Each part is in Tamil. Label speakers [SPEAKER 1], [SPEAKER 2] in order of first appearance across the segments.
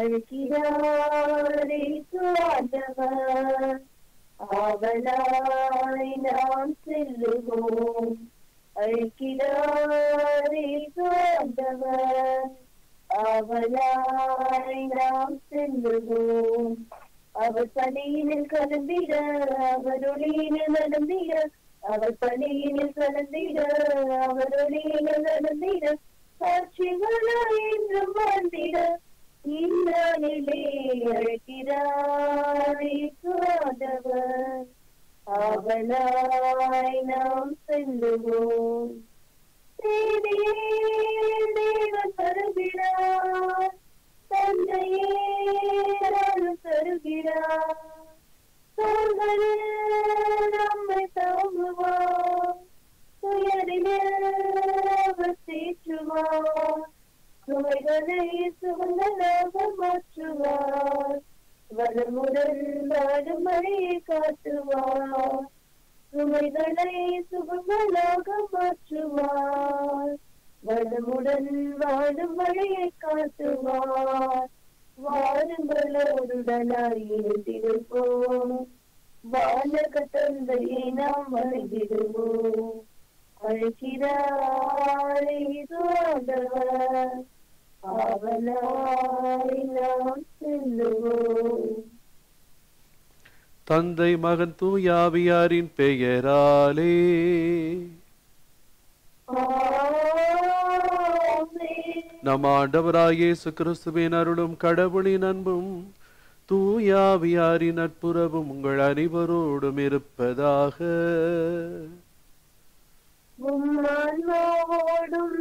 [SPEAKER 1] அழுகிறாரே சுவாண்டவர் ஆவலாய் நாம் செல்லுவோம் அழுகிறாரே சுவாண்டவர் ஆவலாய் நாம் செல்லுவோம் அவர் பணியினில் கலந்திட அவர் ஒளியினில் நடந்திட அவர் பணியினில் கலந்திட அவர் ஒளியினில் நடந்திட சாட்சிகளாய் என்றும் வாழ்ந்திட இந்நாளிலே அழைக்கிறாரே சுவாதவர் ஆவலாய் நாம் செல்லுவோம் தேடியே தேவன் தருகிறார் தந்தையே அருள் தருகிறார் சோதனையில் நம்மை தாங்குவார் துயரிலே அவர் தேற்றுவார் சுமைகளை சுகங்களாக மாற்றுவார் வளமுடன் வாழும் வழியை காட்டுவார் சுமைகளை சுகங்களாக மாற்றுவார் வளமுடன் வாழும் வழியை காட்டுவார் வாருங்களோருடனாய் இருந்திருப்போம் வானக தந்தையை நாம் வணங்கிடுவோம் அழைக்கிறாரே ஆண்டவர் அவனாய் நாம் செல்லுவோம்
[SPEAKER 2] தந்தை மகன் தூயாவியாரின் பெயராலே
[SPEAKER 1] ஆமென்.
[SPEAKER 2] நம் ஆண்டவராய் இயேசு கிறிஸ்துவின் அருளும் கடவுளின் அன்பும் தூயாவியாரின் நட்புறவும் உங்கள் அனைவரோடும் இருப்பதாக
[SPEAKER 1] உம்மான்மாவோடும்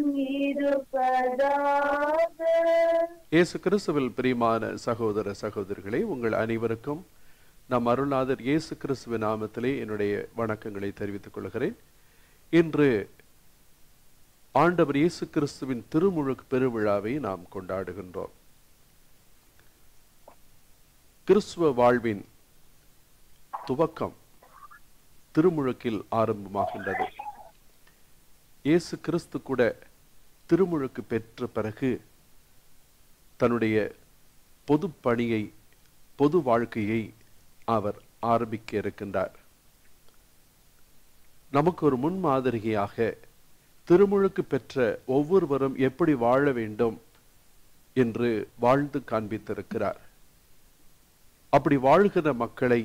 [SPEAKER 1] இருப்பதாக
[SPEAKER 2] இயேசு கிறிஸ்துவில் பிரியமான சகோதர சகோதரிகளே உங்கள் அனைவருக்கும் நம் அருள்நாதர் இயேசு கிறிஸ்துவ நாமத்திலே என்னுடைய வணக்கங்களை தெரிவித்துக் கொள்கிறேன் இன்று ஆண்டவர் இயேசு கிறிஸ்துவின் திருமுழுக்கு பெருவிழாவை நாம் கொண்டாடுகின்றோம் கிறிஸ்துவ வாழ்வின் துவக்கம் திருமுழுக்கில் ஆரம்பமாகின்றது இயேசு கிறிஸ்து கூட திருமுழுக்கு பெற்ற பிறகு தன்னுடைய பொது பணியை பொது வாழ்க்கையை அவர் ஆரம்பிக்க இருக்கின்றார் நமக்கு ஒரு முன்மாதிரியாக திருமுழுக்கு பெற்ற ஒவ்வொருவரும் எப்படி வாழ வேண்டும் என்று வாழ்ந்து காண்பித்திருக்கிறார் அப்படி வாழ்கிற மக்களை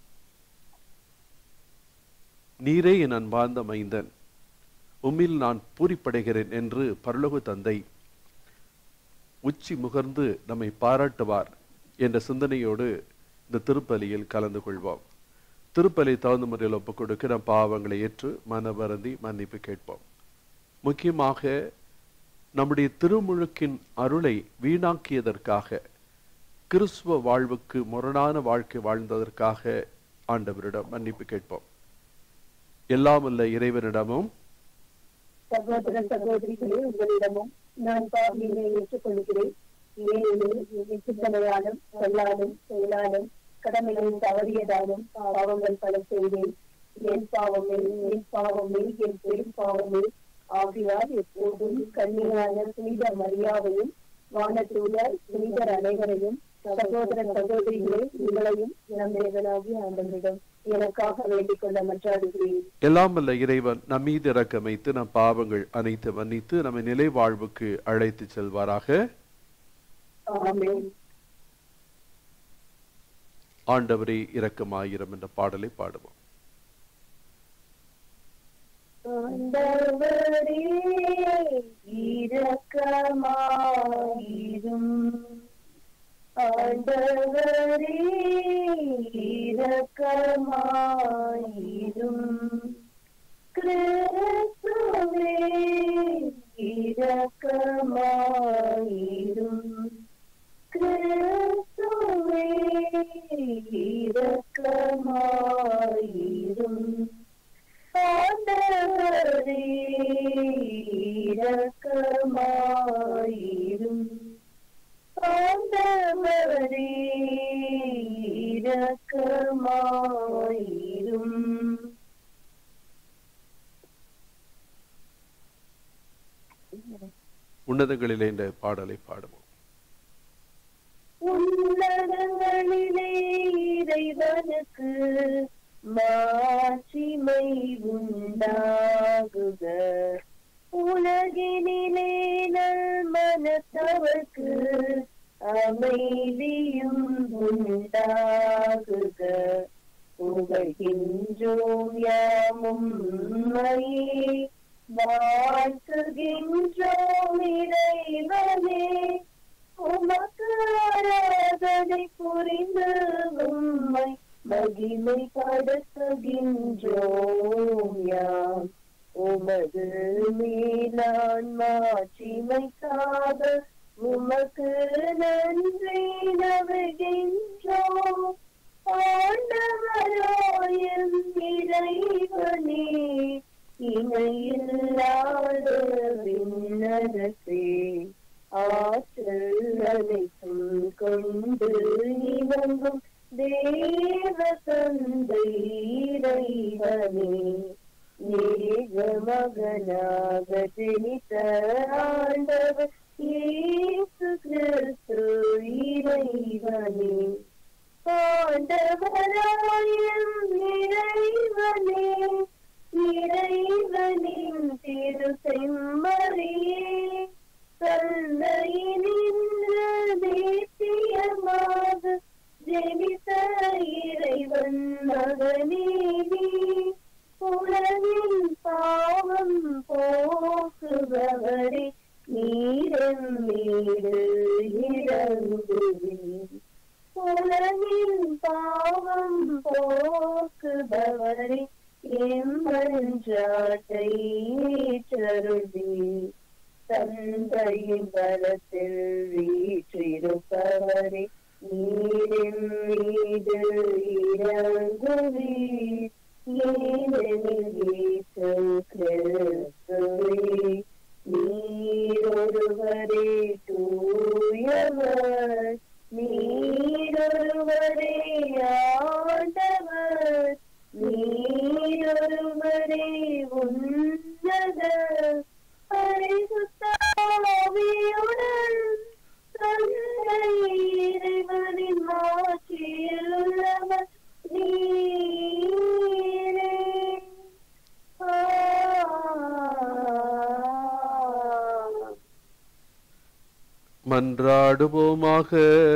[SPEAKER 2] நீரே என் அன்பார்ந்த மைந்தன் உம்மில் நான் பூரிப்படைகிறேன் என்று பரலோக தந்தை உச்சி முகர்ந்து நம்மை பாராட்டுவார் என்ற சிந்தனையோடு இந்த திருப்பலியில் கலந்து கொள்வோம் திருப்பலி தகுந்த முறையில் ஒப்புக் கொடுக்க நம் பாவங்களை ஏற்று மன வருந்தி மன்னிப்பு கேட்போம் முக்கியமாக நம்முடைய திருமுழுக்கின் அருளை வீணாக்கியதற்காக கிறிஸ்துவ வாழ்வுக்கு முரணான வாழ்க்கை வாழ்ந்ததற்காக ஆண்டவரிடம் மன்னிப்பு கேட்போம் எல்லாம் உள்ள இறைவனிடமும்
[SPEAKER 1] சகோதர சகோதரிகளே உங்களிடமும் நான் பாவியை ஏற்றுக்கொள்கிறேன் ஏனெனில் என் சிந்தனையாலும் சொல்லாலும் செயலாலும் கடமைகளில் தவறியதாலும் பாவங்கள் பல செய்தேன் என் பாவமே என் பாவமே என் பெரும் பாவமே ஆகியால் எப்போதும் கண்ணியான புனித மரியாதையும் வானத்தூர புனிதர் அனைவரையும் சகோதர சகோதரிகளே உங்களையும் இளம்பெயர்களாகி ஆண்டவரிடம் எனக்காக வேண்டிக் கொள்ள மன்றாடுகிறேன்
[SPEAKER 2] எல்லாம் வல்ல இறைவன் நம் மீது இறக்கமைத்து நம் பாவங்கள் அனைத்து மன்னித்து நம்மை நிலை வாழ்வுக்கு அழைத்து செல்வாராக
[SPEAKER 1] ஆமென்
[SPEAKER 2] ஆண்டவரே இரக்கமாயிரம் என்ற பாடலை பாடுவோம்
[SPEAKER 1] ஆண்டவரே இரக்கமாயிரும் ஆண்டவரே இரக்கமாயிரும் கிறிஸ்துவே இரக்கமாயிரும் கிறிஸ்துவே இரக்கமாயிரும் ஆண்டவரே இரக்கமாயிரும் ஆண்டவரே இரக்கமாயிரும்
[SPEAKER 2] உன்னதங்களிலே இந்த பாடலை பாடுவோம்
[SPEAKER 1] தேவனுக்கு மாட்சிமை உண்டாகுக உலகினிலே நல் மனத்தவர்க்கு அமைதியும் உண்டாகுக புகழ்கின்றோம் யாமும் உம்மையே வாழ்த்துகின்றோம் இறைவனே உமக்கு ஆராதனை புரிந்து உம்மை மகிமைப்படுத்துகின்றோம் யாம் உமது மேலான் மாட்சிமைக்காக உமக்கு நன்றி நவகின்றோம் ஆண்டவராயம் இறைவனே இணையில்லாத விண்ணரசே ஆற்றல் அனைத்தும் கொண்டு இவங்கும் தேவ தந்தை இறைவனே ஏக மகனாக ஜனித்த ஆண்டவர் இயேசு கிறிஸ்து இறைவனே ஆண்டவராயம் இறைவனே இறைவனின் திரு செம்மறியே தந்தையினின்று தேசியமாக ஜெனித்த இறைவன் மகனேனி உலகின் பாவம் போக்குபவரே நீரம் மீது இறங்குவீர் உலகின் பாவம் போக்குபவரே எம்மன்றாட்டை ஏற்றருள்வீர் தந்தையின் பலத்தில் வீற்றிருப்பவரே நீரின் மீது இறங்குவீர் ஏனெனில் இயேசு கிறிஸ்துவே நீர் ஒருவரே தூயவர் நீர் ஒருவரே ஆண்டவர் நீர் ஒருவரே உன்னத பரிசுத்தாவியுடன் தந்தை இறைவனின் மாட்சியில் உள்ளவர் நீரே ஆ
[SPEAKER 2] மன்றாடுவோமாக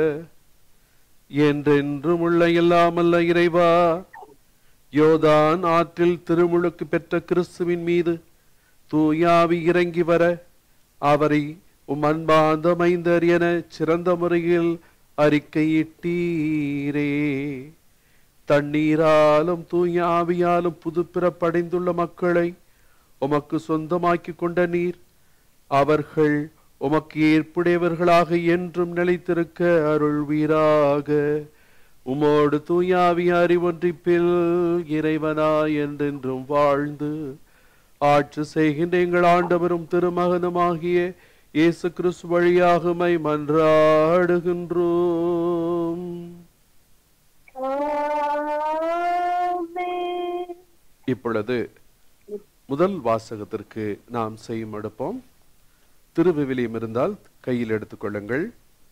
[SPEAKER 2] என்றென்றும் உள்ள இல்லாமல்ல இறைவா யோதான் ஆற்றில் திருமுழுக்கு பெற்ற கிறிஸ்துவின் மீது தூயாவி இறங்கி வர அவரை உம் அன்பார்ந்த மைந்தர் என சிறந்த முறையில் அறிக்கையிட்டீரே தண்ணீராலும் தூய ஆவியாலும் புதுப்பிறப்படைந்துள்ள மக்களை உமக்கு சொந்தமாக்கி கொண்ட நீர் அவர்கள் உமக்கு ஏற்புடையவர்களாக என்றும் நிலைத்திருக்க அருள்வீராக உமோடு தூயாவி அறிவொன்றிப்பில் இறைவனாய் என்றென்றும் வாழ்ந்து ஆட்சி செய்கின்ற எங்கள் ஆண்டவரும் திருமகனுமாகிய இயேசு கிறிஸ்து வழியாகமை மன்றாடுகின்றோம்
[SPEAKER 1] ஆமென்.
[SPEAKER 2] இப்பொழுது முதல் வாசகத்திற்கு நாம் செய்யும் எடுப்போம் திருவிவிலியம் இருந்தால் கையில் எடுத்துக்கொள்ளுங்கள்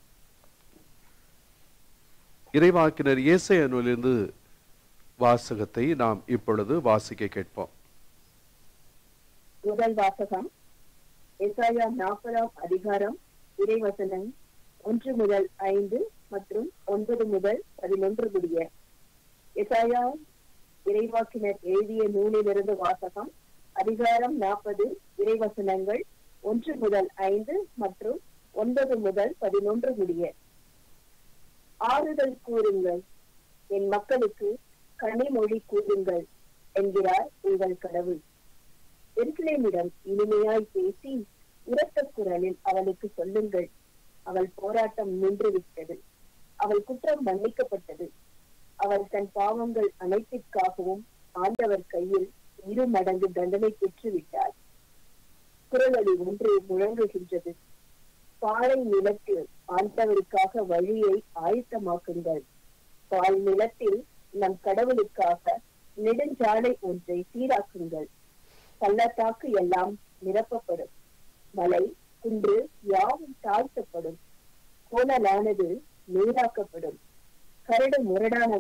[SPEAKER 2] இறைவாக்கினர் இயேசை நூலிலிருந்து வாசகத்தை நாம் இப்பொழுது வாசிக்க கேட்போம்
[SPEAKER 3] முதல் வாசகம் எசாயா நாற்பதாம் அதிகாரம் இறைவசனம் ஒன்று முதல் ஐந்து மற்றும் ஒன்பது முதல் பதினொன்று முடிய எசாயா இறைவாக்கினர் எழுதிய நூலிலிருந்து வாசகம் அதிகாரம் நாற்பது இறைவசனங்கள் ஒன்று முதல் ஐந்து மற்றும் ஒன்பது முதல் பதினொன்று முடிய ஆறுதல் கூறுங்கள் என் மக்களுக்கு கனிமொழி கூறுங்கள் என்கிறார் உங்கள் கடவுள் எருசலேமிடம் இனிமையாய் பேசி உரத்த குரலில் அவளுக்கு சொல்லுங்கள் அவள் போராட்டம் நின்றுவிட்டது அவள் குற்றம் மன்னிக்கப்பட்டது அவள் தன் பாவங்கள் அனைத்திற்காகவும் ஆண்டவர் கையில் இரு மடங்கு தண்டனை பெற்று விட்டார் குரலொலி ஒன்று முழங்குகின்றது பாறை நிலத்தில் ஆண்டவருக்காக வழியை ஆயத்தமாக்குங்கள் பால் நிலத்தில் நம் கடவுளுக்காக நெடுஞ்சாலை ஒன்றை சீராக்குங்கள் பள்ளத்தாக்கு எல்லாம் நிரப்பப்படும் மலை குன்று யாவும் தாழ்த்தப்படும் கோணலானது நீராக்கப்படும் கரடு முரடானவை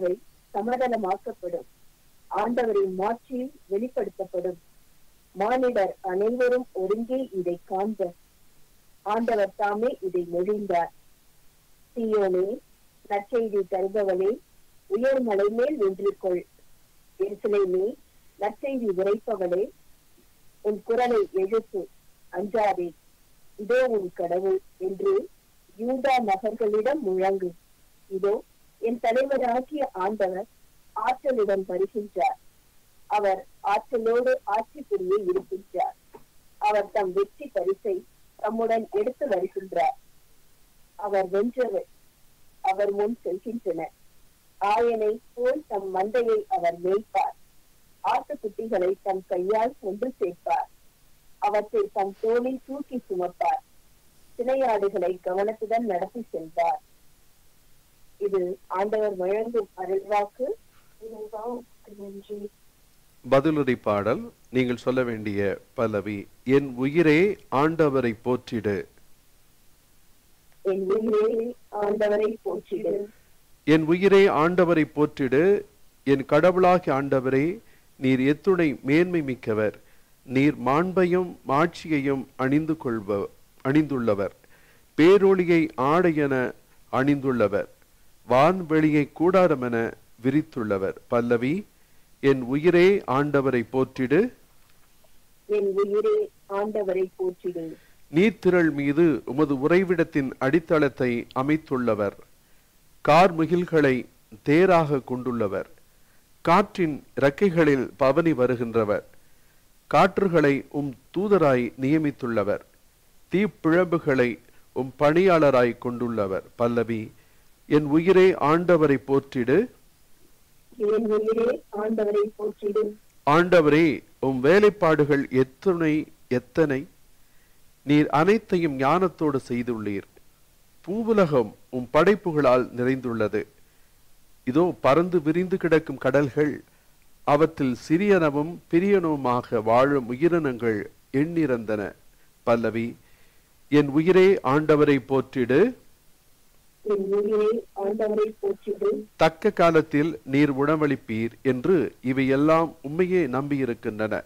[SPEAKER 3] சமதளமாக்கப்படும் ஆண்டவரின் மாட்சி வெளிப்படுத்தப்படும் மானிடர் அனைவரும் ஒருங்கே இதை காண்பர் ஆண்டவர் தாமே இதை மொழிந்தார் சீயோனே நற்செய்தி தருபவளே உயர் மலை மேல் நின்று கொள் எருசலேமே நற்செய்தி உரைப்பவளே உன் குரலை எழுப்பு அஞ்சாதே இதோ உன் கடவுள் என்று யூதா நகர்களிடம் முழங்கு இதோ என் தலைவராகிய ஆண்டவர் ஆற்றலுடன் வருகின்றார் அவர் ஆற்றலோடு ஆட்சி புரிய இருக்கின்றார் அவர் தம் வெற்றி பரிசை தம்முடன் எடுத்து வருகின்றார் அவர் வென்றவர் அவர் முன் செல்கின்றனர் ஆயனை போல் தம் மந்தையை அவர் மேய்ப்பார் ஆட்டுக்குட்டிகளை தம் கையால் கொண்டு சேர்ப்பார் அவற்றை தம் தோளில் தூக்கி சுமப்பார் சினையாடுகளை கவனத்துடன் நடத்தி சென்றார் இது ஆண்டவர் வழங்கும் அருள்வாக்கு இறைவா, உமக்கு நன்றி
[SPEAKER 2] பதிலுரை பாடல் நீங்கள் சொல்ல வேண்டிய பல்லவி என் உயிரே ஆண்டவரை போற்றிடு
[SPEAKER 3] என் உயிரே ஆண்டவரை போற்றிடு
[SPEAKER 2] என் உயிரே ஆண்டவரை போற்றிடு என் கடவுளாகிய ஆண்டவரே நீர் எத்துணை மேன்மை மிக்கவர் நீர் மாண்பையும் மாட்சியையும் அணிந்து கொள்ப அணிந்துள்ளவர் பேரொளியை ஆடையென அணிந்துள்ளவர் வான்வெளியை கூடாரமென விரித்துள்ளவர் பல்லவி என் உயிரே ஆண்டவரை போற்றிடு
[SPEAKER 3] என் உயிரே ஆண்டவரை போற்றிடு
[SPEAKER 2] நீர்த்திரள் மீது உமது உறைவிடத்தின் அடித்தளத்தை அமைத்துள்ளவர் கார்முகில்களை தேராக கொண்டுள்ளவர் காற்றின் இறக்கைகளில் பவனி வருகின்றவர் காற்றுகளை உம் தூதராய் நியமித்துள்ளவர் தீப்பிழம்புகளை உம் பணியாளராய் கொண்டுள்ளவர் பல்லவி என் உயிரே ஆண்டவரை போற்றிடு
[SPEAKER 3] என் உயிரே ஆண்டவரை போற்றிடு
[SPEAKER 2] ஆண்டவரே உம் வேலைப்பாடுகள் எத்தனை எத்தனை நீர் அனைத்தையும் ஞானத்தோடு செய்துள்ளீர் பூவுலகம் உம் படைப்புகளால் நிறைந்துள்ளது இதோ பறந்து விரிந்து கிடக்கும் கடல்கள் அவற்றில் சிறியனவும் பெரியனவுமாக வாழும் உயிரினங்கள் எண்ணிறந்தன பல்லவி என் உயிரே ஆண்டவரை போற்றிடு
[SPEAKER 3] என் உயிரே ஆண்டவரை போற்றிடு
[SPEAKER 2] தக்க காலத்தில் நீர் உணவளிப்பீர் என்று இவையெல்லாம் உண்மையே நம்பியிருக்கின்றன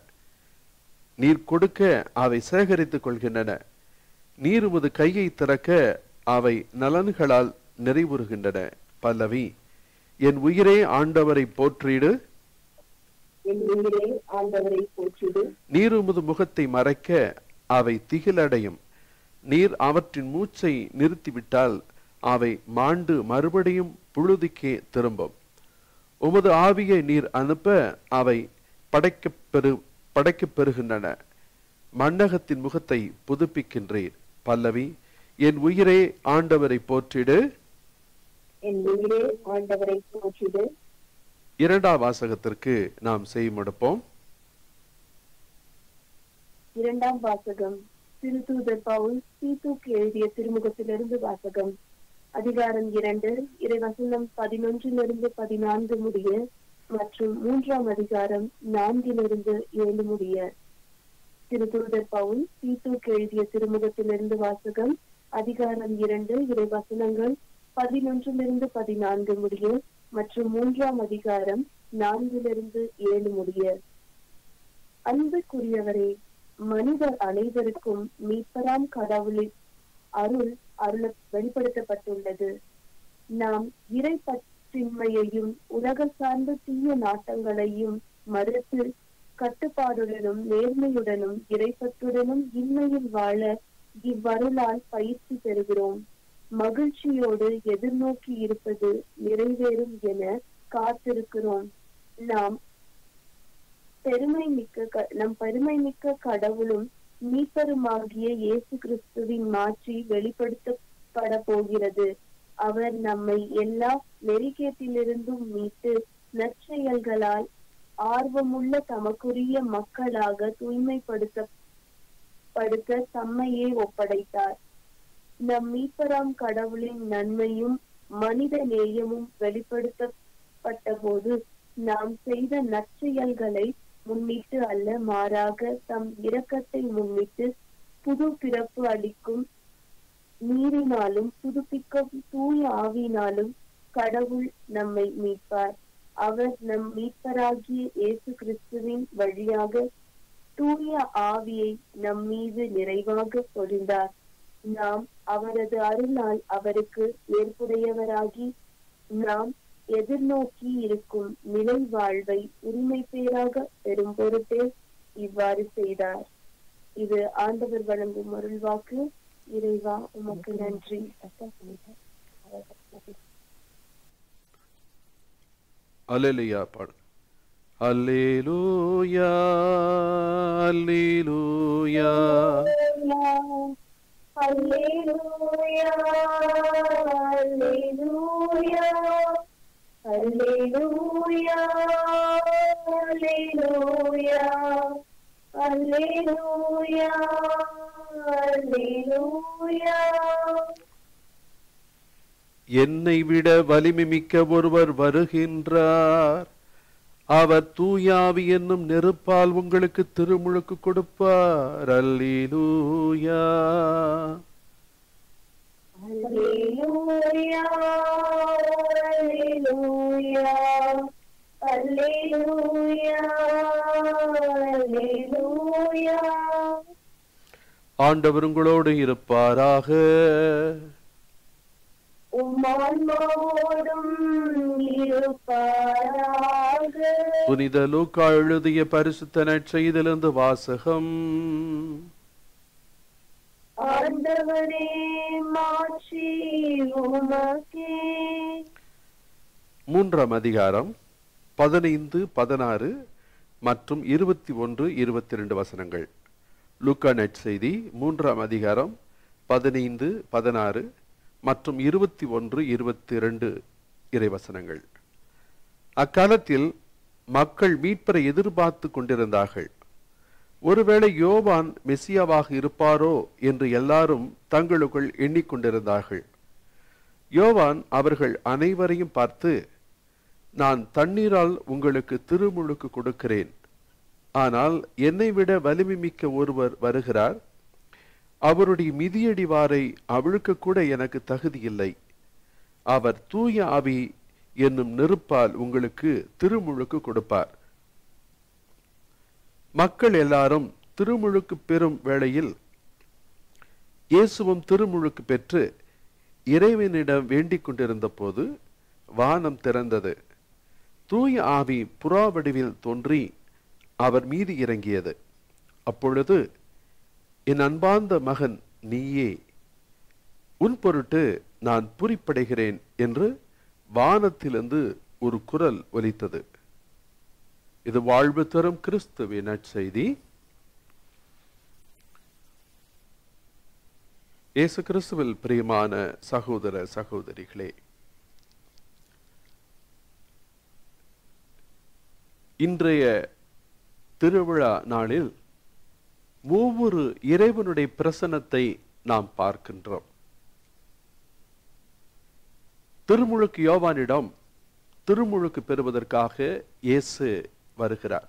[SPEAKER 2] நீர் கொடுக்க அவை சேகரித்துக் கொள்கின்றன நீர் உமது கையை திறக்க அவை நலன்களால் நிறைவுறுகின்றன பல்லவி என் உயிரே ஆண்டவரை போற்றிடு
[SPEAKER 3] என் உயிரே ஆண்டவரை போற்றிடு
[SPEAKER 2] நீர் உமது முகத்தை மறைக்க அவை திகிலடையும் நீர் அவற்றின் மூச்சை நிறுத்திவிட்டால் அவை மாண்டு மறுபடியும் புழுதிக்கே திரும்பும் உமது ஆவியை நீர் அனுப்ப அவை படைக்கப் பெரு படைக்கப் பெறுகின்றன மண்ணகத்தின் முகத்தை புதுப்பிக்கின்றீர் பல்லவி என் உயிரே ஆண்டவரை போற்றிடு
[SPEAKER 3] என் உயிரே ஆண்டவரை போற்றிடு
[SPEAKER 2] இரண்டாம் வாசகத்திற்கு நாம் செய்முடுப்போம்
[SPEAKER 3] இரண்டாம் வாசகம் திருத்தூதர் பவுல் தீத்துக்கு எழுதிய திருமுகத்திலிருந்து வாசகம் அதிகாரம் இரண்டு இறைவசனம் பதினொன்றிலிருந்து பதினான்கு முடிய மற்றும் மூன்றாம் அதிகாரம் நான்கிலிருந்து ஏழு முடிய திருத்தூதர் பவுல் தீத்துக்கு எழுதிய திருமுகத்திலிருந்து வாசகம் அதிகாரம் இரண்டு இறைவசனங்கள் பதினொன்றிலிருந்து பதினான்கு முடிய மற்றும் மூன்றாம் அதிகாரம் நான்கிலிருந்து ஏழு முடிய அன்புக்குரியவரே மனிதர் அனைவருக்கும் மீட்பராம் கடவுளின் அருள் அருள வெளிப்படுத்தப்பட்டுள்ளது நாம் இறை பற்றின்மையையும் உலக சார்ந்த தீய நாட்டங்களையும் மறுத்து கட்டுப்பாடுடனும் நேர்மையுடனும் இறைப்பற்றுடனும் இன்மையில் வாழ இவ்வருளால் பயிற்சி பெறுகிறோம் மகிழ்ச்சியோடு எதிர்நோக்கி இருப்பது நிறைவேறும் என காத்திருக்கிறோம் நாம் பெருமை மிக்க க- நம் பெருமை மிக்க கடவுளும் மீட்பருமாகிய இயேசு கிறிஸ்துவின் மாற்றி வெளிப்படுத்தப்பட போகிறது அவர் நம்மை எல்லா நெறிகேட்டிலிருந்தும் மீட்டு நற்செயல்களால் ஆர்வமுள்ள தமக்குரிய மக்களாக தூய்மைப்படுத்த படுத்த தம்மையே ஒப்படைத்தார் நம் மீட்பராம் கடவுளின் நன்மையும் மனித நேயமும் வெளிப்படுத்தப்பட்ட போது நாம் செய்த நற்செயல்களை முன்னிட்டு அல்ல மாறாக தம் இரக்கத்தை முன்னிட்டு புது பிறப்பு அளிக்கும் நீரினாலும் புதுப்பிக்கும் தூய ஆவியினாலும் கடவுள் நம்மை மீட்பார் அவர் நம் மீட்பராகிய இயேசு கிறிஸ்துவின் வழியாக தூய ஆவியை நம் மீது நிறைவாக பொழிந்தார் நாம் அவரது அருளால் அவருக்கு ஏற்புடையவராகி நாம் எதிர்நோக்கி இருக்கும் நிலை வாழ்வை உரிமை பேராக பெறும் பொருட்டே இவ்வாறு செய்தார் இது ஆண்டவர் வழங்கும் அருள்வாக்கு இறைவா உமக்கு நன்றி
[SPEAKER 2] அல்லேலூயா பாடு அல்லேலூயா அல்லேலூயா
[SPEAKER 1] Alleluia, Alleluia, Alleluia, Alleluia, Alleluia, Alleluia.
[SPEAKER 2] என்னை விட வலிமை மிக்க ஒருவர் வருகின்றார் அவர் தூயாவி என்னும் நெருப்பால் உங்களுக்கு திருமுழுக்கு கொடுப்பார் அல்லேலூயா
[SPEAKER 1] Alleluia, Alleluia, Alleluia, Alleluia.
[SPEAKER 2] ஆண்டவர் உங்களோடு இருப்பாராக
[SPEAKER 1] உம்மான்மாவோடும் இருப்பாராக.
[SPEAKER 2] புனித லூக்கா எழுதிய பரிசுத்த நற்செய்திலிருந்து வாசகம்
[SPEAKER 1] ஆண்டவரே மாட்சி உமக்கே
[SPEAKER 2] மூன்றாம் அதிகாரம் பதினைந்து பதினாறு மற்றும் இருபத்தி ஒன்று இருபத்தி ரெண்டு வசனங்கள் லூக்கா நற்செய்தி மூன்றாம் அதிகாரம் பதினைந்து பதினாறு மற்றும் இருபத்தி ஒன்று இருபத்தி இரண்டு இறைவசனங்கள் அக்காலத்தில் மக்கள் மீட்பரை எதிர்பார்த்து கொண்டிருந்தார்கள் ஒருவேளை யோவான் மெசியாவாக இருப்பாரோ என்று எல்லாரும் தங்களுக்குள் எண்ணிக்கொண்டிருந்தார்கள் யோவான் அவர்கள் அனைவரையும் பார்த்து நான் தண்ணீரால் உங்களுக்கு திருமுழுக்கு கொடுக்கிறேன் ஆனால் என்னை விட வலிமை மிக்க ஒருவர் வருகிறார் அவருடைய மிதியடிவாரை அவிழ்க்க கூட எனக்கு தகுதியில்லை அவர் தூய ஆவி என்னும் நெருப்பால் உங்களுக்கு திருமுழுக்கு கொடுப்பார் மக்கள் எல்லாரும் திருமுழுக்கு பெறும் வேளையில் இயேசுவும் திருமுழுக்கு பெற்று இறைவனிடம் வேண்டிக் கொண்டிருந்த போது வானம் திறந்தது தூய ஆவி புறா வடிவில் தோன்றி அவர் மீது இறங்கியது அப்பொழுது என் அன்பார்ந்த மகன் நீயே உன் பொருட்டு நான் பூரிப்படைகிறேன் என்று வானத்திலிருந்து ஒரு குரல் ஒலித்தது இது வாழ்வு தரும் கிறிஸ்துவின் நற்செய்தி இயேசு கிறிஸ்துவில் பிரியமான சகோதர சகோதரிகளே இன்றைய திருவிழா நாளில் ஒவ்வொரு இறைவனுடைய பிரசனத்தை நாம் பார்க்கின்றோம் திருமுழுக்கு யோவானிடம் திருமுழுக்கு பெறுவதற்காக இயேசு வருகிறார்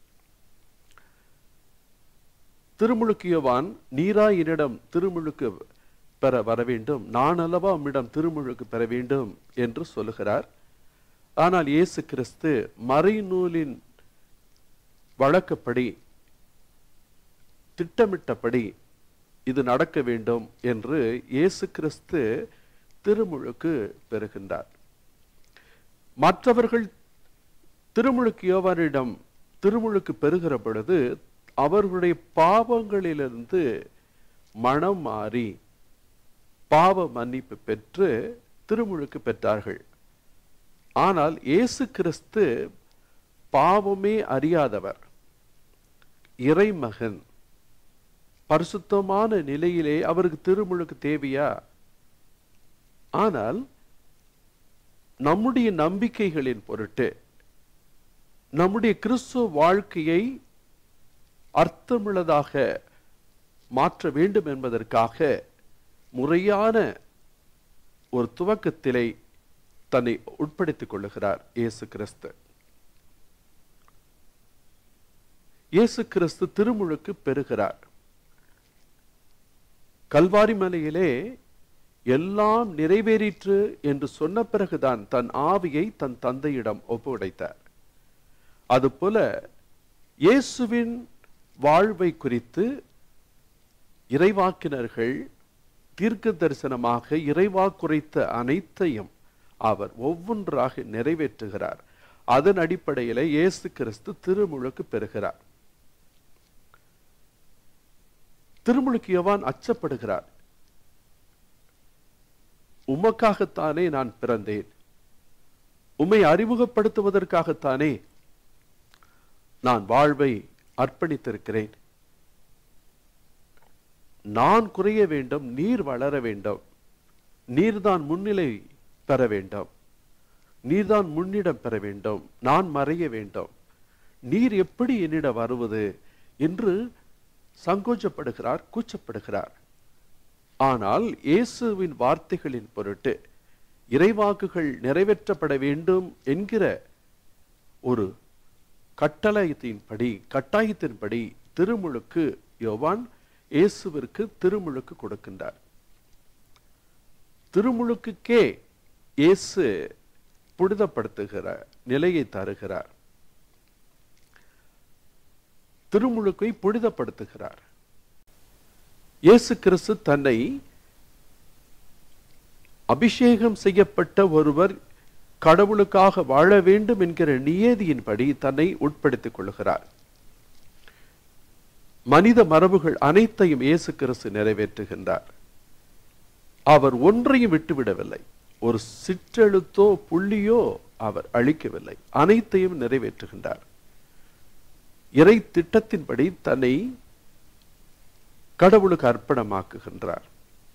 [SPEAKER 2] திருமுழுக்கு யோவான் நீரா என்னிடம் திருமுழுக்கு பெற வர வேண்டும் நான் அல்லவா உம்மிடம் திருமுழுக்கு பெற வேண்டும் என்று சொல்லுகிறார் ஆனால் இயேசு கிறிஸ்து மறைநூலின் வழக்கப்படி திட்டமிட்டபடி இது நடக்க வேண்டும் என்று இயேசு கிறிஸ்து திருமுழுக்கு பெறுகின்றார் மற்றவர்கள் திருமுழுக்கு யோவானிடம் திருமுழுக்கு பெறுகிற பொழுது அவர்களுடைய பாவங்களிலிருந்து மனம் மாறி பாவ மன்னிப்பு பெற்று திருமுழுக்கு பெற்றார்கள் ஆனால் இயேசு கிறிஸ்து பாவமே அறியாதவர் இறைமகன் பரிசுத்தமான நிலையிலே அவருக்கு திருமுழுக்கு தேவையா ஆனால் நம்முடைய நம்பிக்கைகளின் பொருட்டு நம்முடைய கிறிஸ்துவ வாழ்க்கையை அர்த்தமுள்ளதாக மாற்ற வேண்டும் என்பதற்காக முறையான ஒரு துவக்கத்திலே தன்னை உட்படுத்திக் கொள்ளுகிறார் இயேசு கிறிஸ்து இயேசு கிறிஸ்து திருமுழுக்கு பெறுகிறார் கல்வாரி மலையிலே எல்லாம் நிறைவேறிற்று என்று சொன்ன பிறகுதான் தன் ஆவியை தன் தந்தையிடம் ஒப்புடைத்தார் அதுபோல இயேசுவின் வாழ்வை குறித்து இறைவாக்கினர்கள் தீர்க்க தரிசனமாக இறைவாக்குரைத்த அனைத்தையும் அவர் ஒவ்வொன்றாக நிறைவேற்றுகிறார் அதன் அடிப்படையில் இயேசு கிறிஸ்து திருமுழுக்கு பெறுகிறார் திருமுழுக்கு யோவான் அச்சப்படுகிறார் உமக்காகத்தானே நான் பிறந்தேன் உம்மை அறிமுகப்படுத்துவதற்காகத்தானே நான் வாழ்வை அர்ப்பணித்திருக்கிறேன் நான் குறைய வேண்டும் நீர் வளர வேண்டும் நீர்தான் முன்னிலை பெற வேண்டும் நீர்தான் முன்னிடம் பெற வேண்டும் நான் மறைய வேண்டும் நீர் எப்படி என்னிடம் வருவது என்று சங்கோச்சப்படுகிறார் கூச்சப்படுகிறார் ஆனால் இயேசுவின் வார்த்தைகளின் பொருட்டு இறைவாக்குகள் நிறைவேற்றப்பட வேண்டும் என்கிற ஒரு கட்டளையத்தின்படி கட்டாயத்தின்படி திருமுழுக்கு யோவான் இயேசுவிற்கு திருமுழுக்கு கொடுக்கின்றார் திருமுழுக்குக்கே இயேசு புனிதப்படுத்துகிற நிலையை தருகிறார் திருமுழுக்கை புனிதப்படுத்துகிறார் இயேசு கிறிஸ்து தன்னை அபிஷேகம் செய்யப்பட்ட ஒருவர் கடவுளுக்காக வாழ வேண்டும் என்கிற நியதியின்படி தன்னை உட்படுத்திக் கொள்கிறார் மனித மரபுகள் அனைத்தையும் இயேசு கிறிஸ்து நிறைவேற்றுகின்றார் அவர் ஒன்றையும் விட்டுவிடவில்லை ஒரு சிற்றெழுத்தோ புள்ளியோ அவர் அழிக்கவில்லை அனைத்தையும் நிறைவேற்றுகின்றார் இறை திட்டத்தின்படி தன்னை கடவுளுக்கு அர்ப்பணமாக்குகின்றார்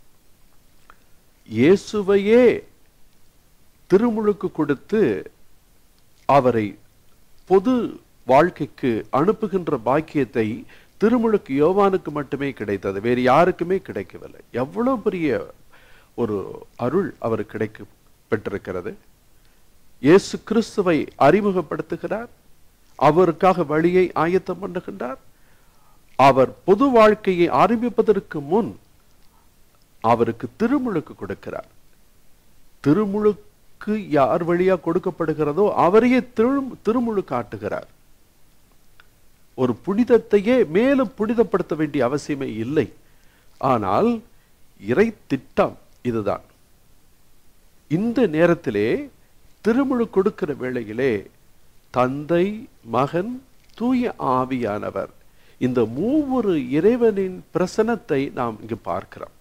[SPEAKER 2] இயேசுவையே திருமுழுக்கு கொடுத்து அவரை பொது வாழ்க்கைக்கு அனுப்புகின்ற பாக்கியத்தை திருமுழுக்கு யோவானுக்கு மட்டுமே கிடைத்தது வேறு யாருக்குமே கிடைக்கவில்லை எவ்வளவு பெரிய ஒரு அருள் அவருக்கு கிடைக்க பெற்றிருக்கிறது இயேசு கிறிஸ்துவை அறிமுகப்படுத்துகிறார் அவருக்காக வழியை ஆயத்தம் பண்ணுகின்றார் அவர் பொது வாழ்க்கையை ஆரம்பிப்பதற்கு முன் அவருக்கு திருமுழுக்கு கொடுக்கிறார் திருமுழுக்கு யார் வழியா கொடுக்கப்படுகிறதோ அவரையே திரு திருமுழு காட்டுகிறார் ஒரு புனிதத்தையே மேலும் புனிதப்படுத்த வேண்டிய அவசியமே இல்லை ஆனால் இறை திட்டம் இதுதான் இந்த நேரத்திலே திருமுழு கொடுக்கிற வேளையிலே தந்தை மகன் தூய ஆவியானவர் இந்த மூவொரு இறைவனின் பிரசனத்தை நாம் இங்கு பார்க்கிறோம்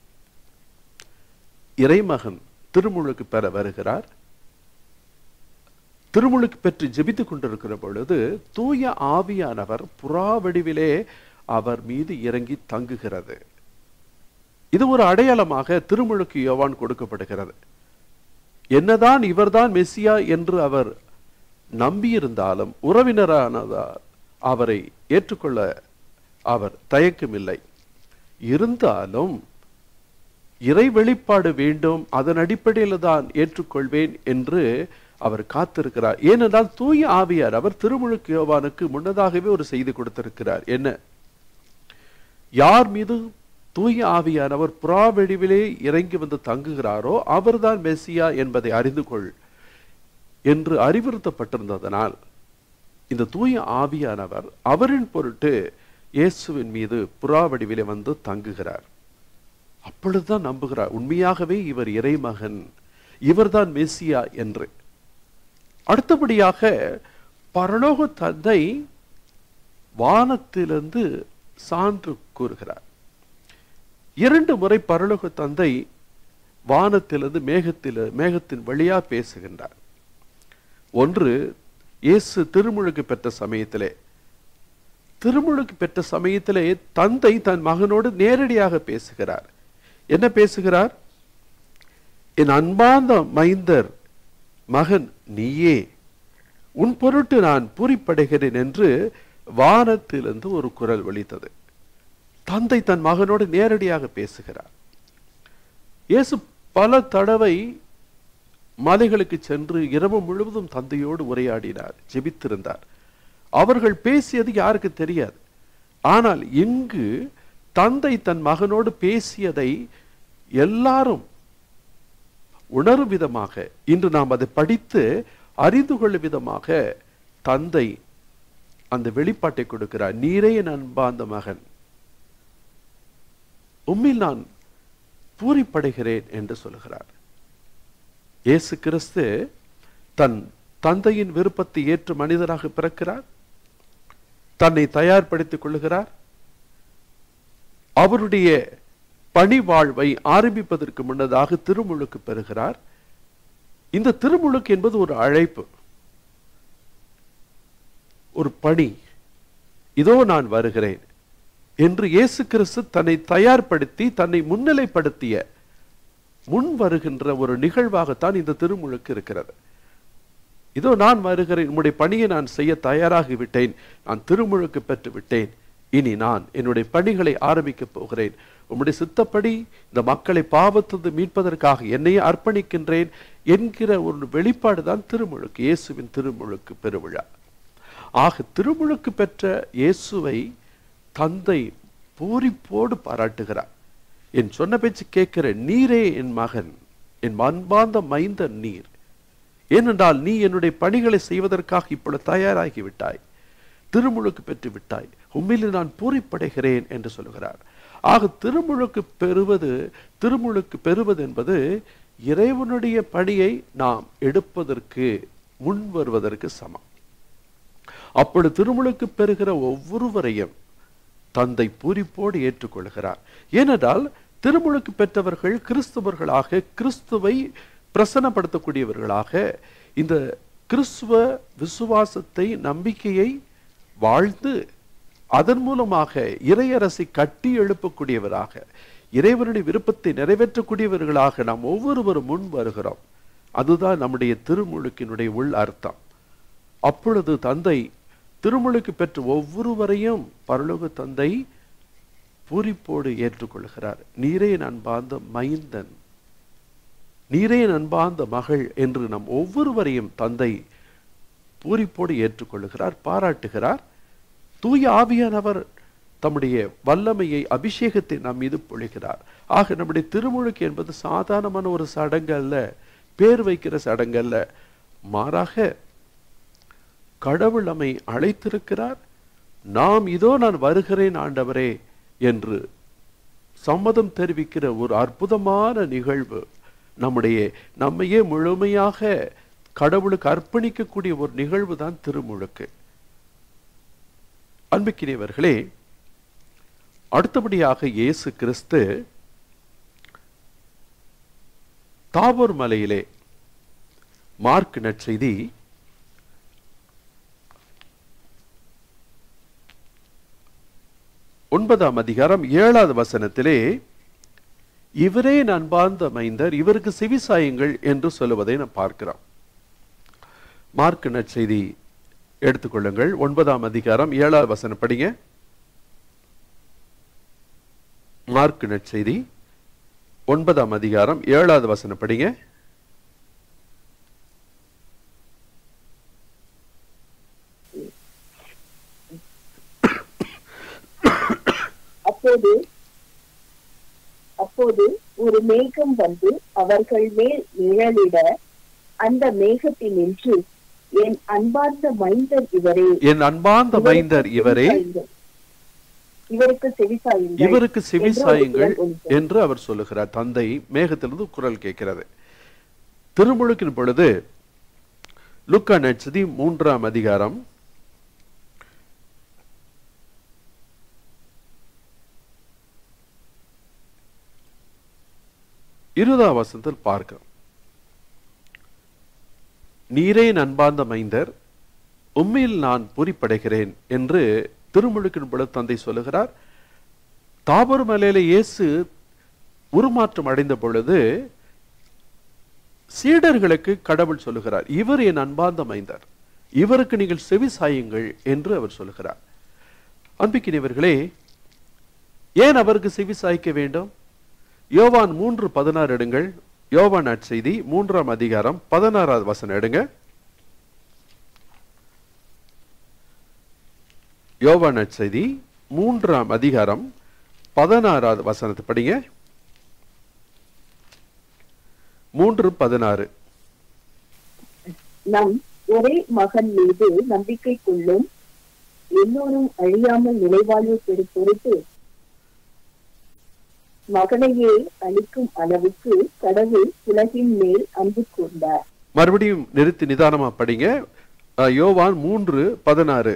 [SPEAKER 2] இறைமகன் திருமுழுக்கு பெற வருகிறார் திருமுழுக்கு பெற்று ஜெபித்துக் கொண்டிருக்கிற பொழுது தூய ஆவியானவர் புறா வடிவிலே அவர் மீது இறங்கி தங்குகிறது இது ஒரு அடையாளமாக திருமுழுக்கு யோவான் கொடுக்கப்படுகிறது என்னதான் இவர்தான் மெஸ்ஸியா என்று அவர் நம்பியிருந்தாலும் உறவினரானதால் அவரை ஏற்றுக்கொள்ள அவர் தயக்கமில்லை இருந்தாலும் இறை வெளிப்பாடு வேண்டும் அதன் அடிப்படையில் தான் ஏற்றுக்கொள்வேன் என்று அவர் காத்திருக்கிறார் ஏனென்றால் தூய ஆவியார் அவர் திருமுழுக்கு யோவானுக்கு முன்னதாகவே ஒரு செய்தி கொடுத்திருக்கிறார் என்ன யார் மீது தூய ஆவியானவர் புறாவெடிவிலே இறங்கி வந்து தங்குகிறாரோ அவர்தான் மெஸ்ஸியா என்பதை அறிந்து கொள் என்று அறிவுறுத்தப்பட்டிருந்ததனால் இந்த தூய ஆவியானவர் அவரின் பொருட்டு இயேசுவின் மீது புறாவடிவிலே வந்து தங்குகிறார் அப்பொழுதுதான் நம்புகிறார் உண்மையாகவே இவர் இறைமகன் இவர்தான் மெஸ்ஸியா என்று அடுத்தபடியாக பரலோக தந்தை வானத்திலிருந்து சான்று கூறுகிறார் இரண்டு முறை பரலோக தந்தை வானத்திலிருந்து மேகத்தில் மேகத்தின் வழியா பேசுகின்றார் ஒன்று இயேசு திருமுழுக்கு பெற்ற சமயத்திலே திருமுழுக்கு பெற்ற சமயத்திலே தந்தை தன் மகனோடு நேரடியாக பேசுகிறார் என்ன பேசுகிறார் என் அன்பார்ந்த மைந்தர் மகன் நீயே உன் பொருட்டு நான் பூரிப்படைகிறேன் என்று வானத்திலிருந்து ஒரு குரல் ஒலித்தது தந்தை தன் மகனோடு நேரடியாக பேசுகிறார் இயேசு பல தடவை மலைகளுக்கு சென்று இரவு முழுவதும் தந்தையோடு உரையாடினார் ஜெபித்திருந்தார் அவர்கள் பேசியது யாருக்கு தெரியாது ஆனால் இங்கு தந்தை தன் மகனோடு பேசியதை எல்லாரும் உணரும் விதமாக இன்று நாம் அதை படித்து அறிந்து கொள்ளும் விதமாக தந்தை அந்த வெளிப்பாட்டை கொடுக்கிறார் நீரே என் அன்பார்ந்த மகன் உம்மில் நான் பூரிப்படைகிறேன் என்று சொல்கிறார் இயேசு கிறிஸ்து தன் தந்தையின் விருப்பத்தை ஏற்று மனிதராக பிறக்கிறார் தன்னை தயார்படுத்திக் கொள்கிறார் அவருடைய பணி வாழ்வை ஆரம்பிப்பதற்கு முன்னதாக திருமுழுக்கு பெறுகிறார் இந்த திருமுழுக்கு என்பது ஒரு அழைப்பு ஒரு பணி இதோ நான் வருகிறேன் என்று இயேசு கிறிஸ்து தன்னை தயார்படுத்தி தன்னை முன்னிலைப்படுத்திய முன் வருகின்ற ஒரு நிகழ்வாகத்தான் இந்த திருமுழுக்கு இருக்கிறது இதோ நான் வருகிறேன் உம்முடைய பணியை நான் செய்ய தயாராகி விட்டேன் நான் திருமுழுக்கு பெற்று விட்டேன் இனி நான் என்னுடைய பணிகளை ஆரம்பிக்கப் போகிறேன் உம்முடைய சித்தப்படி இந்த மக்களை பாவத்திலிருந்து மீட்பதற்காக என்னையே அர்ப்பணிக்கின்றேன் என்கிற ஒரு வெளிப்பாடு தான் திருமுழுக்கு இயேசுவின் திருமுழுக்கு பெருவிழா ஆக திருமுழுக்கு பெற்ற இயேசுவை தந்தை பூரிப்போடு பாராட்டுகிறார் என் சொன்ன பேச்சு கேட்கிற நீரே என் மகன் என் அன்பார்ந்த மைந்த நீர் ஏனென்றால் நீ என்னுடைய பணிகளை செய்வதற்காக இப்பொழுது தயாராகி விட்டாய் திருமுழுக்கு பெற்று விட்டாய் உண்மையில் நான் பூரிப்படைகிறேன் என்று சொல்கிறார் ஆக திருமுழுக்கு பெறுவது திருமுழுக்கு பெறுவது என்பது இறைவனுடைய பணியை நாம் எடுப்பதற்கு முன் வருவதற்கு சமம் அப்பொழுது திருமுழுக்கு பெறுகிற ஒவ்வொருவரையும் தந்தை பூரிப்போடு ஏற்றுக்கொள்கிறார் ஏனென்றால் திருமுழுக்கு பெற்றவர்கள் கிறிஸ்தவர்களாக கிறிஸ்துவை பிரசனப்படுத்தக்கூடியவர்களாக இந்த கிறிஸ்துவ விசுவாசத்தை நம்பிக்கையை வாழ்ந்து அதன் மூலமாக இறையரசை கட்டி எழுப்பக்கூடியவராக இறைவனுடைய விருப்பத்தை நிறைவேற்றக்கூடியவர்களாக நாம் ஒவ்வொருவரும் முன் வருகிறோம் அதுதான் நம்முடைய திருமுழுக்கினுடைய உள் அர்த்தம் அப்பொழுது தந்தை திருமுழுக்கு பெற்ற ஒவ்வொருவரையும் பரலோக தந்தை பூரிப்போடு ஏற்றுக்கொள்கிறார் நீரே அன்பார்ந்த மைந்தன் நீரே அன்பார்ந்த மகள் என்று நம் ஒவ்வொருவரையும் தந்தை பூரிப்போடு ஏற்றுக்கொள்கிறார் பாராட்டுகிறார் தூய ஆவியானவர் தம்முடைய வல்லமையை அபிஷேகத்தை நம் மீது பொழிகிறார் ஆக நம்முடைய திருமுழுக்கு என்பது சாதாரணமான ஒரு சடங்கு அல்ல பேர் வைக்கிற சடங்கு அல்ல மாறாக கடவுள் நம்மை அழைத்திருக்கிறார் நாம் இதோ நான் வருகிறேன் ஆண்டவரே என்று சம்மதம் தெரிவிக்கிற ஒரு அற்புதமான நிகழ்வு நம்முடைய நம்மையே முழுமையாக கடவுளுக்கு அர்ப்பணிக்கக்கூடிய ஒரு நிகழ்வு தான் திருமுழுக்கு அன்புக்கினியவர்களே அடுத்தபடியாக இயேசு கிறிஸ்து தாபோர் மலையிலே மார்க் நற்செய்தி ஒன்பதாம் அதிகாரம் ஏழாவது வசனத்திலே இவரே அன்பார்ந்த மைந்தர் இவருக்கு செவிசாயுங்கள் என்று சொல்லுவதை நாம் பார்க்கிறோம் மார்க் நற்செய்தி எடுத்துக்கொள்ளுங்கள் ஒன்பதாம் அதிகாரம் ஏழாவது வசனம் படிங்க மார்க் நற்செய்தி ஒன்பதாம் அதிகாரம் ஏழாவது வசனம் படிங்க
[SPEAKER 3] அப்போது அப்போது ஒரு மேகம் வந்து அவர்கள் மேல் நிழலிட அந்த மேகத்தில் நின்று என் அன்பார்ந்த மைந்தர் இவரே
[SPEAKER 2] என் அன்பார்ந்த மைந்தர் இவரே
[SPEAKER 3] இவருக்கு செவிசாயுங்கள்
[SPEAKER 2] இவருக்கு செவிசாயுங்கள்
[SPEAKER 3] என்று ஒரு குரல்
[SPEAKER 2] என்று அவர் சொல்லுகிறார் தந்தை மேகத்திலிருந்து குரல் கேட்கிறது திருமுழுக்கின் பொழுது லுக்கா நட்சதி மூன்றாம் அதிகாரம் இருபதாம் வசனத்தில் பார்க்கிறோம் நீரே என் அன்பார்ந்த மைந்தர் உண்மையில் நான் பூரிப்படைகிறேன் என்று திருமுழுக்கின் பொழுது தந்தை சொல்லுகிறார் தாபர் மலையில இயேசு உருமாற்றம் அடைந்த பொழுது சீடர்களுக்கு கடவுள் சொல்லுகிறார் இவர் என் அன்பார்ந்த மைந்தர் இவருக்கு நீங்கள் செவி சாயுங்கள் என்று அவர் சொல்லுகிறார் அன்பிக்கினியவர்களே ஏன் அவருக்கு செவி சாய்க்க வேண்டும் யோவான் மூன்று பதினாறு எடுங்கள் யோவான் நற்செய்தி மூன்றாம் அதிகாரம் பதினாறாவது வசனம் எடுங்க யோவான் நற்செய்தி மூன்றாம் அதிகாரம் பதினாறாவது வசனத்தை படிங்க மூன்று பதினாறு
[SPEAKER 3] நம் ஒரே மகன் மீது நம்பிக்கை கொள்ளும் எல்லோரும் அழியாமல் நிலைவாழ்வு பெறும் பொருட்டு மகனையே அளிக்கும் அளவுக்கு கடவுள் உலகின் மேல் அன்பு கூர்ந்தார்
[SPEAKER 2] மறுபடியும் நிறுத்தி நிதானமா படிங்க அஹ், யோவான் மூன்று பதினாறு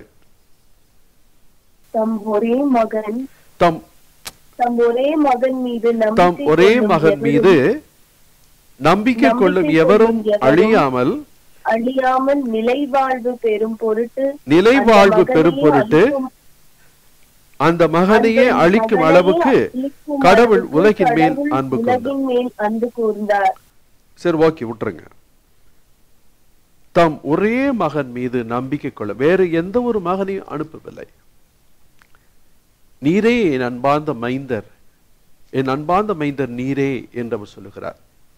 [SPEAKER 3] தம் ஒரே மகன்
[SPEAKER 2] தம்
[SPEAKER 3] தம் ஒரே மகன் மீது
[SPEAKER 2] தம்
[SPEAKER 3] நம்பிக்கை
[SPEAKER 2] ஒரே
[SPEAKER 3] கொள்ளும்
[SPEAKER 2] மகன்
[SPEAKER 3] எவரும்
[SPEAKER 2] மீது நம்பிக்கை கொள்ளும்
[SPEAKER 3] நம்பிக்கை
[SPEAKER 2] எவரும்
[SPEAKER 3] கொள்ளும் எவரும்
[SPEAKER 2] அழியாமல்
[SPEAKER 3] அழியாமல் நிலைவாழ்வு பெறும் பொருட்டு
[SPEAKER 2] நிலை
[SPEAKER 3] அந்த
[SPEAKER 2] வாழ்வு
[SPEAKER 3] மகனையே
[SPEAKER 2] பெறும் பொருட்டு
[SPEAKER 3] அளிக்கும்
[SPEAKER 2] அந்த மகனையே
[SPEAKER 3] அந்த
[SPEAKER 2] அழிக்கும்
[SPEAKER 3] மகனையே
[SPEAKER 2] அளவுக்கு
[SPEAKER 3] அளிக்கும்
[SPEAKER 2] கடவுள்
[SPEAKER 3] அளவுக்கு
[SPEAKER 2] உலகின் மேல்
[SPEAKER 3] கடவுள்
[SPEAKER 2] அன்பு கொண்டார்
[SPEAKER 3] உலகின் மேல் அன்பு கூர்ந்தார்
[SPEAKER 2] சரி ஓகே விட்டுருங்க தம் ஒரே மகன் மீது நம்பிக்கை கொள்ள வேறு எந்த ஒரு மகனையும் அனுப்பவில்லை நீரே என் அன்பார்ந்த மைந்தர் என் அன்பார்ந்த மைந்தர் நீரே என்று அவர் சொல்லுகிறார்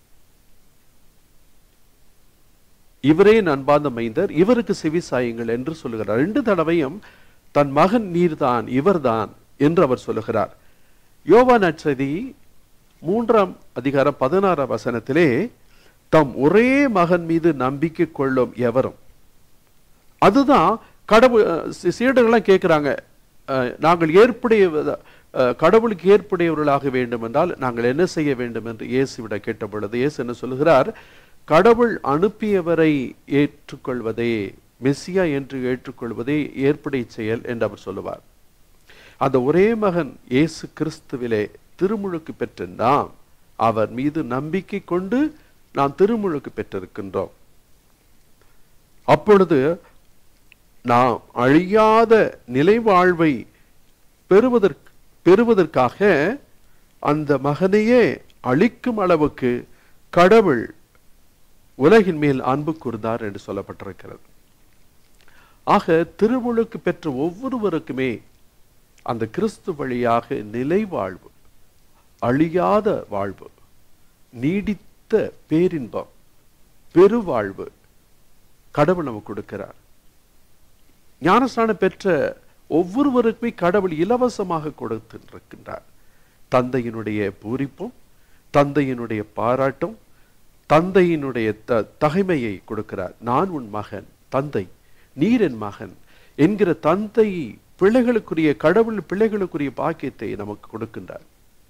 [SPEAKER 2] இவரே என் அன்பார்ந்த மைந்தர் இவருக்கு செவி சாயுங்கள் என்று சொல்லுகிறார் ரெண்டு தடவையும் தன் மகன் நீர்தான் இவர்தான் என்று அவர் சொல்லுகிறார் யோவா நற்செய்தி மூன்றாம் அதிகாரம் பதினாறாம் வசனத்திலே தம் ஒரே மகன் மீது நம்பிக்கை கொள்ளும் எவரும் அதுதான் கடவுள் அஹ், சீ- சீடர்கள்லாம் கேட்குறாங்க நாங்கள் ஏற்புடைய அஹ், கடவுளுக்கு ஏற்புடையவர்களாக வேண்டும் என்றால் நாங்கள் என்ன செய்ய வேண்டும் என்று இயேசுவிட கேட்ட பொழுது இயேசு என்ன சொல்லுகிறார் கடவுள் அனுப்பியவரை ஏற்றுக்கொள்வதே மெஸ்ஸியா என்று ஏற்றுக்கொள்வதே ஏற்புடைய செயல் என்று அவர் சொல்லுவார் அந்த ஒரே மகன் இயேசு கிறிஸ்துவிலே திருமுழுக்கு பெற்ற நாம் அவர் மீது நம்பிக்கை கொண்டு நாம் திருமுழுக்கு பெற்றிருக்கின்றோம் அப்பொழுது நாம் அழியாத நிலை வாழ்வை பெறுவதற்கு பெறுவதற்காக அந்த மகனையே அழிக்கும் அளவுக்கு கடவுள் உலகின் மேல் அன்பு கூர்ந்தார் என்று சொல்லப்பட்டிருக்கிறது ஆக திருமுழுக்கு பெற்ற ஒவ்வொருவருக்குமே அந்த கிறிஸ்து வழியாக நிலை வாழ்வு அழியாத வாழ்வு நீடித்த பேரின்பம் பெருவாழ்வு கடவுள் நமக்கு கொடுக்கிறார் ஞானஸ்நானம் பெற்ற ஒவ்வொருவருக்குமே கடவுள் இலவசமாக கொடுத்திருக்கின்றார் தந்தையினுடைய பூரிப்பும் தந்தையினுடைய பாராட்டும் தந்தையினுடைய த தகைமையை கொடுக்கிறார் நான் உன் மகன் தந்தை நீர் என் மகன் என்கிற தந்தை பிள்ளைகளுக்குரிய கடவுள் பிள்ளைகளுக்குரிய பாக்கியத்தை நமக்கு கொடுக்கின்றார்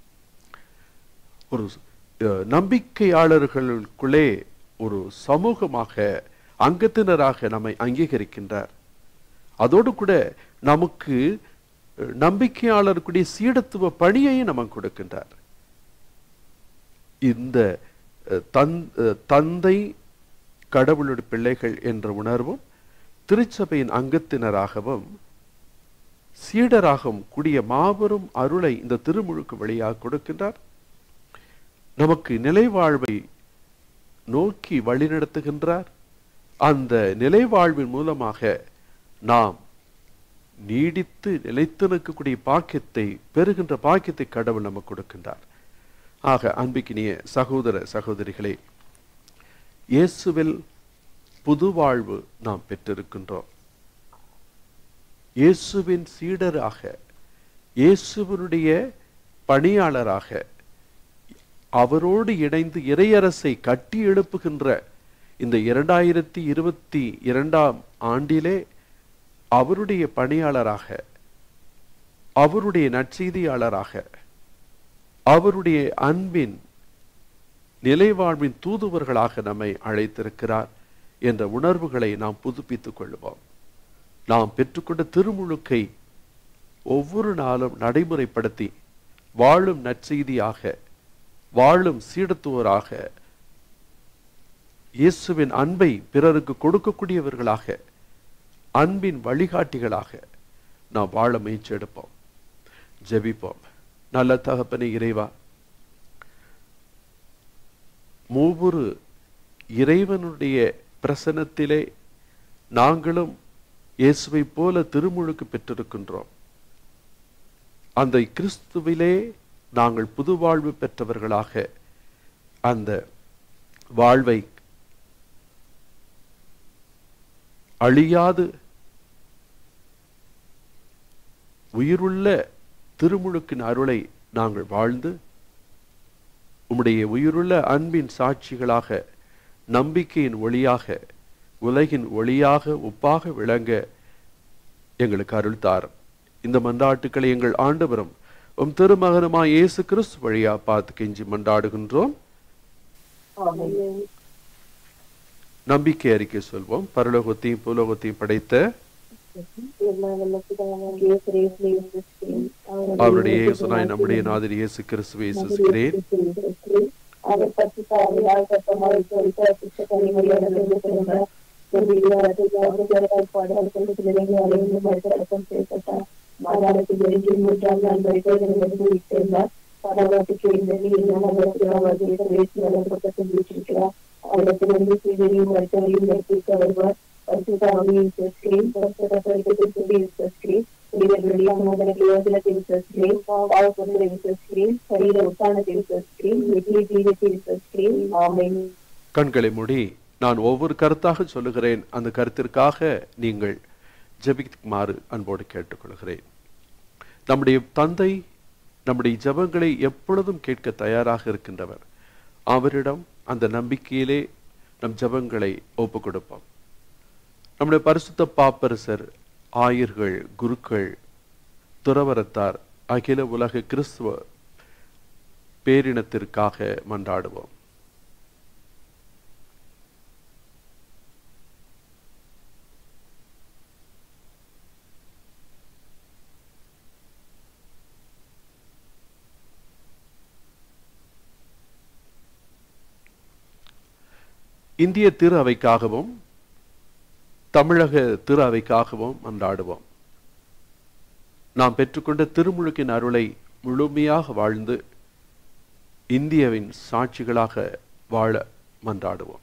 [SPEAKER 2] ஒரு அஹ், நம்பிக்கையாளர்களுக்குள்ளே ஒரு சமூகமாக அங்கத்தினராக நம்மை அங்கீகரிக்கின்றார் அதோடு கூட நமக்கு அஹ், நம்பிக்கையாளருக்குடைய சீடத்துவ பணியையும் நமக்கு கொடுக்கின்றார் இந்த அஹ், தன் அஹ், தந்தை கடவுளுடைய பிள்ளைகள் என்ற உணர்வும் திருச்சபையின் அங்கத்தினராகவும் சீடராகவும் கூடிய மாபெரும் அருளை இந்த திருமுழுக்கு வழியாக கொடுக்கின்றார் நமக்கு நிலைவாழ்வை நோக்கி வழிநடத்துகின்றார் அந்த நிலைவாழ்வின் மூலமாக நாம் நீடித்து நிலைத்து நிற்கக்கூடிய பாக்கியத்தை பெறுகின்ற பாக்கியத்தை கடவுள் நமக்கு கொடுக்கின்றார் ஆக அன்பிக்கினிய சகோதர சகோதரிகளே இயேசுவில் புது வாழ்வு நாம் பெற்றிருக்கின்றோம் இயேசுவின் சீடராக இயேசுவனுடைய பணியாளராக அவரோடு இணைந்து இறையரசை கட்டி எழுப்புகின்ற இந்த இரண்டாயிரத்தி இருபத்தி இரண்டாம் ஆண்டிலே அவருடைய பணியாளராக அவருடைய நற்செய்தியாளராக அவருடைய அன்பின் நிலைவாழ்வின் தூதுவர்களாக நம்மை அழைத்திருக்கிறார் என்ற உணர்வுகளை நாம் புதுப்பித்துக் கொள்வோம் நாம் பெற்றுக்கொண்ட திருமுழுக்கை ஒவ்வொரு நாளும் நடைமுறைப்படுத்தி வாழும் நற்செய்தியாக வாழும் சீடத்துவராக இயேசுவின் அன்பை பிறருக்கு கொடுக்கக்கூடியவர்களாக அன்பின் வழிகாட்டிகளாக நாம் வாழ முயற்சி எடுப்போம் ஜெபிப்போம் நல்ல தகப்பனே இறைவா மூவொரு இறைவனுடைய பிரசனத்திலே நாங்களும் இயேசுவை போல திருமுழுக்கு பெற்றிருக்கின்றோம் அந்த கிறிஸ்துவிலே நாங்கள் புது வாழ்வு பெற்றவர்களாக அந்த வாழ்வை அழியாது உயிருள்ள திருமுழுக்கின் அருளை நாங்கள் வாழ்ந்து உம்முடைய உயிருள்ள அன்பின் சாட்சிகளாக நம்பிக்கையின் ஒளியாக உலகின் ஒளியாக ஒப்பாக விளங்க எங்களுக்கு அருள் தாரும் இந்த மன்றாட்டுக்களை எங்கள் ஆண்டவரும் உம் திருமகனுமாய் இயேசு கிறிஸ்து வழியா பார்த்து கெஞ்சி மன்றாடுகின்றோம்
[SPEAKER 3] ஆமென்.
[SPEAKER 2] நம்பிக்கை அறிக்கை சொல்வோம் பரலோகத்தையும் பூலோகத்தையும் படைத்த
[SPEAKER 3] எல்லா வல்ல பிதாவாகிய இயேசு கிறிஸ்துவின்
[SPEAKER 2] அவருடைய இயேசுனாய் நம்முடைய நாதர் இயேசு கிறிஸ்துவை விசுவாசிக்கிறேன்
[SPEAKER 3] அவர் பற்றி பாவையால் சத்தமாய் சொல்லித்த சிஷ்டத்தை மரியாதை பிறந்தார் ஒரு விவாதத்தில் பாடல் கொண்டு அலைந்து மறுத்தடக்கம் செய்யப்பட்டார் மாதாளத்தில் நெருங்கி மூன்றாம் நாள் வரைக்கும் விட்டிருந்தார் பாடலாட்டுக்கு எழுந்தது பேசி வளர்க்கப்பட்டு வீட்டிருக்கிறார் அவரிடத்திலிருந்து சீதையும் மருத்துவரையும் நடத்திட்டு வருவார் பரிசுத்தாமியின் ஸ்கிரீன் பரிசுத்தத்தின் ஸ்கிரீன் புனிதர்களுடைய மோதல்களின் ஸ்கிரீன் பாவப்பொருளின் ஸ்கிரீன் சரீர உத்தானத்தின் ஸ்கிரீன் வெற்றி ஜீவத்தின் ஸ்கிரீன் ஆமென்
[SPEAKER 2] கண்களை மூடி நான் ஒவ்வொரு கருத்தாக சொல்லுகிறேன் அந்த கருத்திற்காக நீங்கள் ஜெபிக்குமாறு அன்போடு கேட்டுக்கொள்கிறேன் நம்முடைய தந்தை நம்முடைய ஜெபங்களை எப்பொழுதும் கேட்க தயாராக இருக்கின்றவர் அவரிடம் அந்த நம்பிக்கையிலே நம் ஜெபங்களை ஒப்பு கொடுப்போம் நம்முடைய பரிசுத்த பாப்பரசர் ஆயர்கள் குருக்கள் துறவரத்தார் அகில உலக கிறிஸ்துவ பேரினத்திற்காக மன்றாடுவோம் இந்திய திரு அவைக்காகவும் தமிழக திரு அவைக்காகவும் மன்றாடுவோம் நாம் பெற்றுக்கொண்ட திருமுழுக்கின் அருளை முழுமையாக வாழ்ந்து இந்தியாவின் சாட்சிகளாக வாழ மன்றாடுவோம்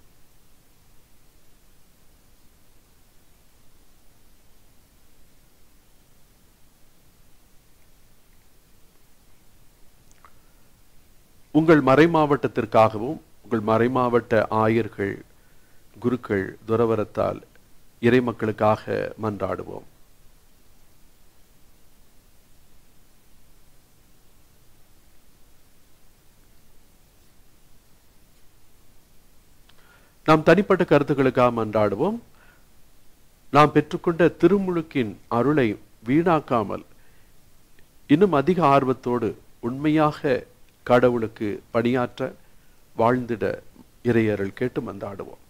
[SPEAKER 2] உங்கள் மறைமாவட்டத்திற்காகவும் உங்கள் மறைமாவட்ட ஆயர்கள் குருக்கள் துறவரத்தால் இறைமக்களுக்காக மன்றாடுவோம் நாம் தனிப்பட்ட கருத்துக்களுக்காக மன்றாடுவோம் நாம் பெற்றுக்கொண்ட திருமுழுக்கின் அருளை வீணாக்காமல் இன்னும் அதிக ஆர்வத்தோடு உண்மையாக கடவுளுக்கு பணியாற்ற வாழ்ந்திட இறையருள் கேட்டு மன்றாடுவோம்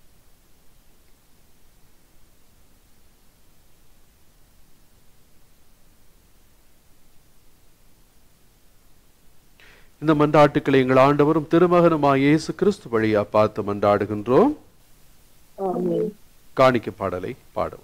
[SPEAKER 2] இந்த மன்றாட்டுக்களை எங்கள் ஆண்டவரும் திருமகனுமாய் இயேசு கிறிஸ்து வழியா பார்த்து மன்றாடுகின்றோம்
[SPEAKER 3] ஆமென்
[SPEAKER 2] காணிக்க பாடலை பாடுவோம்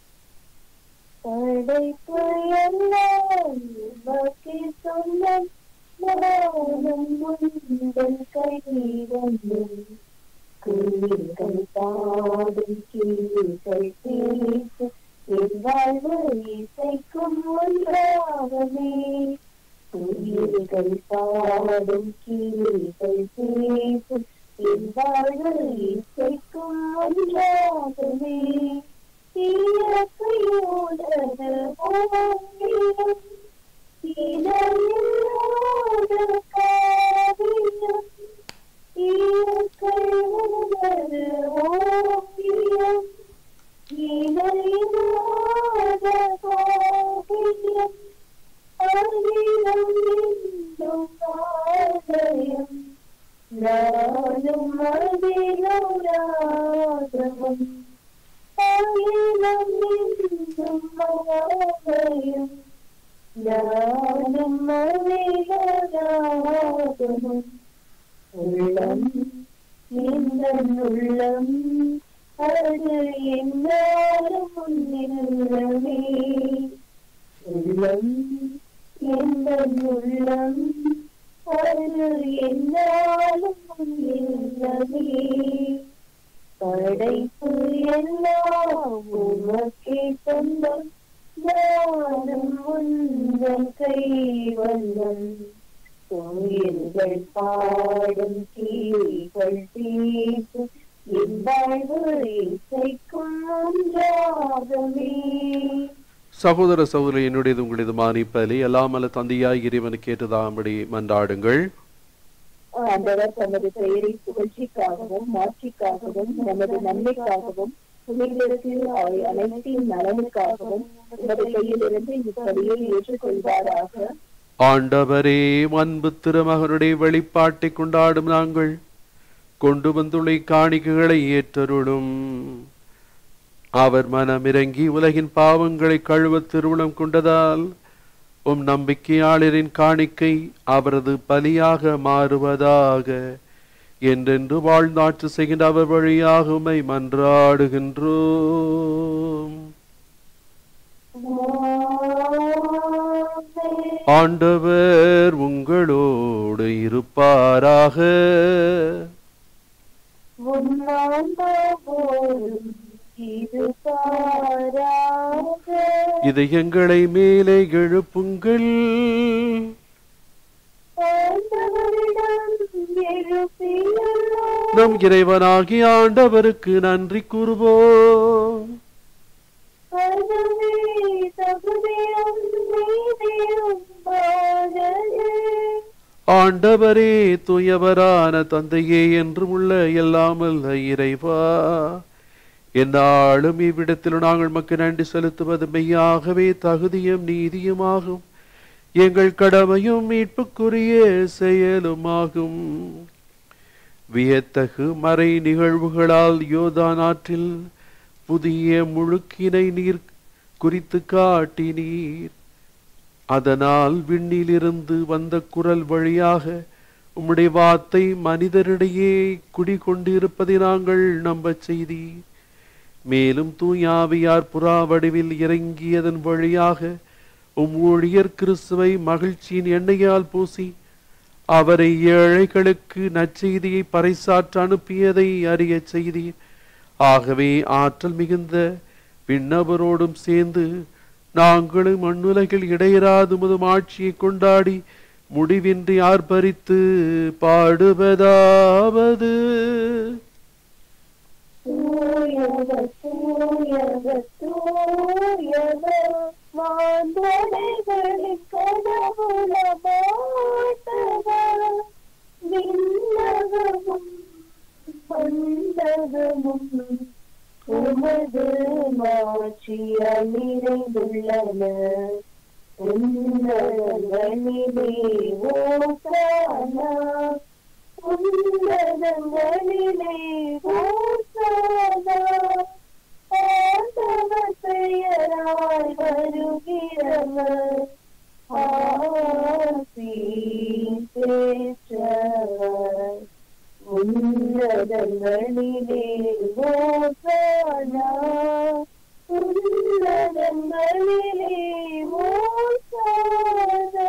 [SPEAKER 1] படைப்பு எல்லாம் உமக்கே சொந்தம் நானும் உந்தன் கைவந்தம் குயில்கள் பாடும் கீழ்கள் பேசு என் வாழ்வு இசைக்கும் ஒன்றாகவே குயில்கள் பாடும் கீழ்கள் பேசு என் வாழ்வு இசைக்கும் ஒன்றாகவே இயற்கையோடது ஓவியம் இதழில்லாத காவியம் இயற்கையோடது ஓவியம் இதழில்லாத காவியம் அகிலம் என்னும் ஆலயம் நானும் அதிலோராகவம் அகிலம் என்னும் ஆலயம் நானும் அதிலோராகவம் உள்ளம் இந்த உள்ளம் அது என்னாலும் முன்னில்லமே உள்ளம் எந்த உள்ளம் அது என்னாலும் முன்னில்லமே படைப்பு எல்லாம் உமக்கே சொந்தம் நானும் உந்தன் கைவந்தம் கோயில்கள் பாடும் கீழ்கள் பேசும் என் வாழ்வு இசைக்கும் ஒன்றாகவே
[SPEAKER 2] சகோதர சகோதரி என்னுடையது உங்களது மானிப்பலி எல்லாமல்ல தந்தையாய் இறைவனுக்கு ஏற்றதாம்படி மன்றாடுங்கள்
[SPEAKER 3] ஆண்டவர் தமது பெயரை புகழ்ச்சிக்காகவும் மாட்சிக்காகவும் நமது நன்மைக்காகவும் புனிதருக்கு அவை அனைத்தின் நலனுக்காகவும் உமது கையிலிருந்து இப்படியை ஏற்றுக்கொள்வாராக
[SPEAKER 2] ஆண்டவரே அன்பு திருமகனுடைய வெளிப்பாட்டை கொண்டாடும் நாங்கள் கொண்டு வந்துள்ள காணிக்கைகளை ஏற்றருளும் அவர் மனமிறங்கி உலகின் பாவங்களை கழுவ திருவுளம் கொண்டதால் உம் நம்பிக்கையாளரின் காணிக்கை அவரது பலியாக மாறுவதாக என்றென்று வாழ்ந்தாட்சி செய்கின்ற அவர் வழியாக உம்மை மன்றாடுகின்றோம் ஆண்டவர் உங்களோடு இருப்பாராக இதயங்களை மேலே எழுப்புங்கள் நம் இறைவனாகிய ஆண்டவருக்கு நன்றி கூறுவோம் ஆண்டவரே தூயவரான தந்தையே என்றும் உள்ள எல்லாமல்ல இறைவா என்னாலும் இவ்விடத்தில் நாங்கள் மக்கள் நன்றி செலுத்துவது மெய்யாகவே தகுதியும் நீதியுமாகும் எங்கள் கடமையும் மீட்புக்குரிய செயலுமாகும் வியத்தகு மறை நிகழ்வுகளால் யோதான் ஆற்றில் புதிய முழுக்கினை நீர் குறித்து காட்டினீர் அதனால் விண்ணிலிருந்து வந்த குரல் வழியாக உம்முடைய வார்த்தை மனிதரிடையே குடிகொண்டிருப்பதை நாங்கள் நம்பச் செய்தீர் மேலும் தூயாவியார் புறா வடிவில் இறங்கியதன் வழியாக உம் ஊழியர் கிறிஸ்துவை மகிழ்ச்சியின் எண்ணெயால் பூசி அவரை ஏழைகளுக்கு நற்செய்தியை பறைசாற்ற அனுப்பியதை அறியச் செய்தீர் ஆகவே ஆற்றல் மிகுந்த விண்ணவரோடும் சேர்ந்து நாங்களும் மண்ணுலகில் இடையராது முதும் ஆட்சியை கொண்டாடி முடிவின்றி ஆர்ப்பரித்து பாடுவதாவது
[SPEAKER 1] தூயவர் தூயவர் தூயவர் மாந்தரைகளின் கடவுளமாட்டவர் விண்ணகமும் மண்டகமும் உமது மாட்சியால் நிறைந்துள்ளன உன்னதங்களிலே ஓசானா உன்னதங்களிலே ஓசானா ஆண்டவர் பெயரால் வருகிறவர் ஆசி பெற்றவர் உன்னதங்களிலே ஓசானா உன்னதங்களிலே ஓசானா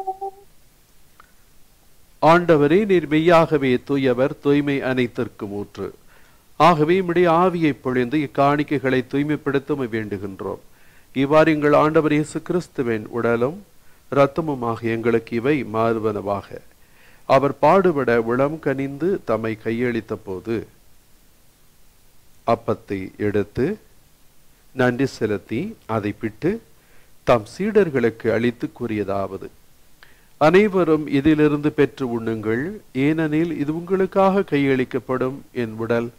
[SPEAKER 2] ஆண்டவரே நீர் மெய்யாகவே தூயவர் தூய்மை அனைத்திற்கும் ஊற்று ஆகவே உம்முடைய ஆவியை பொழிந்து இக்காணிக்கைகளை தூய்மைப்படுத்த உம்மை வேண்டுகின்றோம் இவ்வாறு எங்கள் ஆண்டவர் இயேசு கிறிஸ்துவின் உடலும் இரத்தமுமாக எங்களுக்கு இவை மாறுவனவாக அவர் பாடுபட உளம் கனிந்து தம்மை கையளித்த போது அப்பத்தை எடுத்து நன்றி செலுத்தி அதை பிட்டு தம் சீடர்களுக்கு அளித்து கூறியதாவது அனைவரும் இதிலிருந்து பெற்று உண்ணுங்கள் ஏனெனில் இது உங்களுக்காக கையளிக்கப்படும் என் உடல்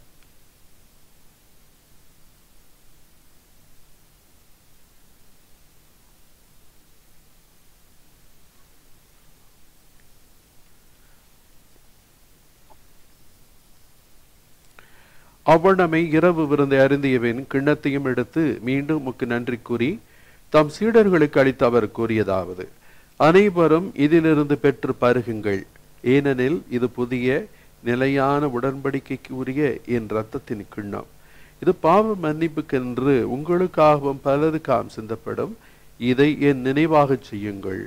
[SPEAKER 2] அவ்வண்ணமை இரவு விருந்தை அருந்தியவன் கிண்ணத்தையும் எடுத்து மீண்டும் உமக்கு நன்றி கூறி தம் சீடர்களுக்கு அளித்து அவர் கூறியதாவது அனைவரும் இதிலிருந்து பெற்று பருகுங்கள் ஏனெனில் இது புதிய நிலையான உடன்படிக்கைக்கு உரிய என் இரத்தத்தின் கிண்ணம் இது பாவ மன்னிப்புக்கென்று உங்களுக்காகவும் பலருக்காம் சிந்தப்படும் இதை என் நினைவாகச் செய்யுங்கள்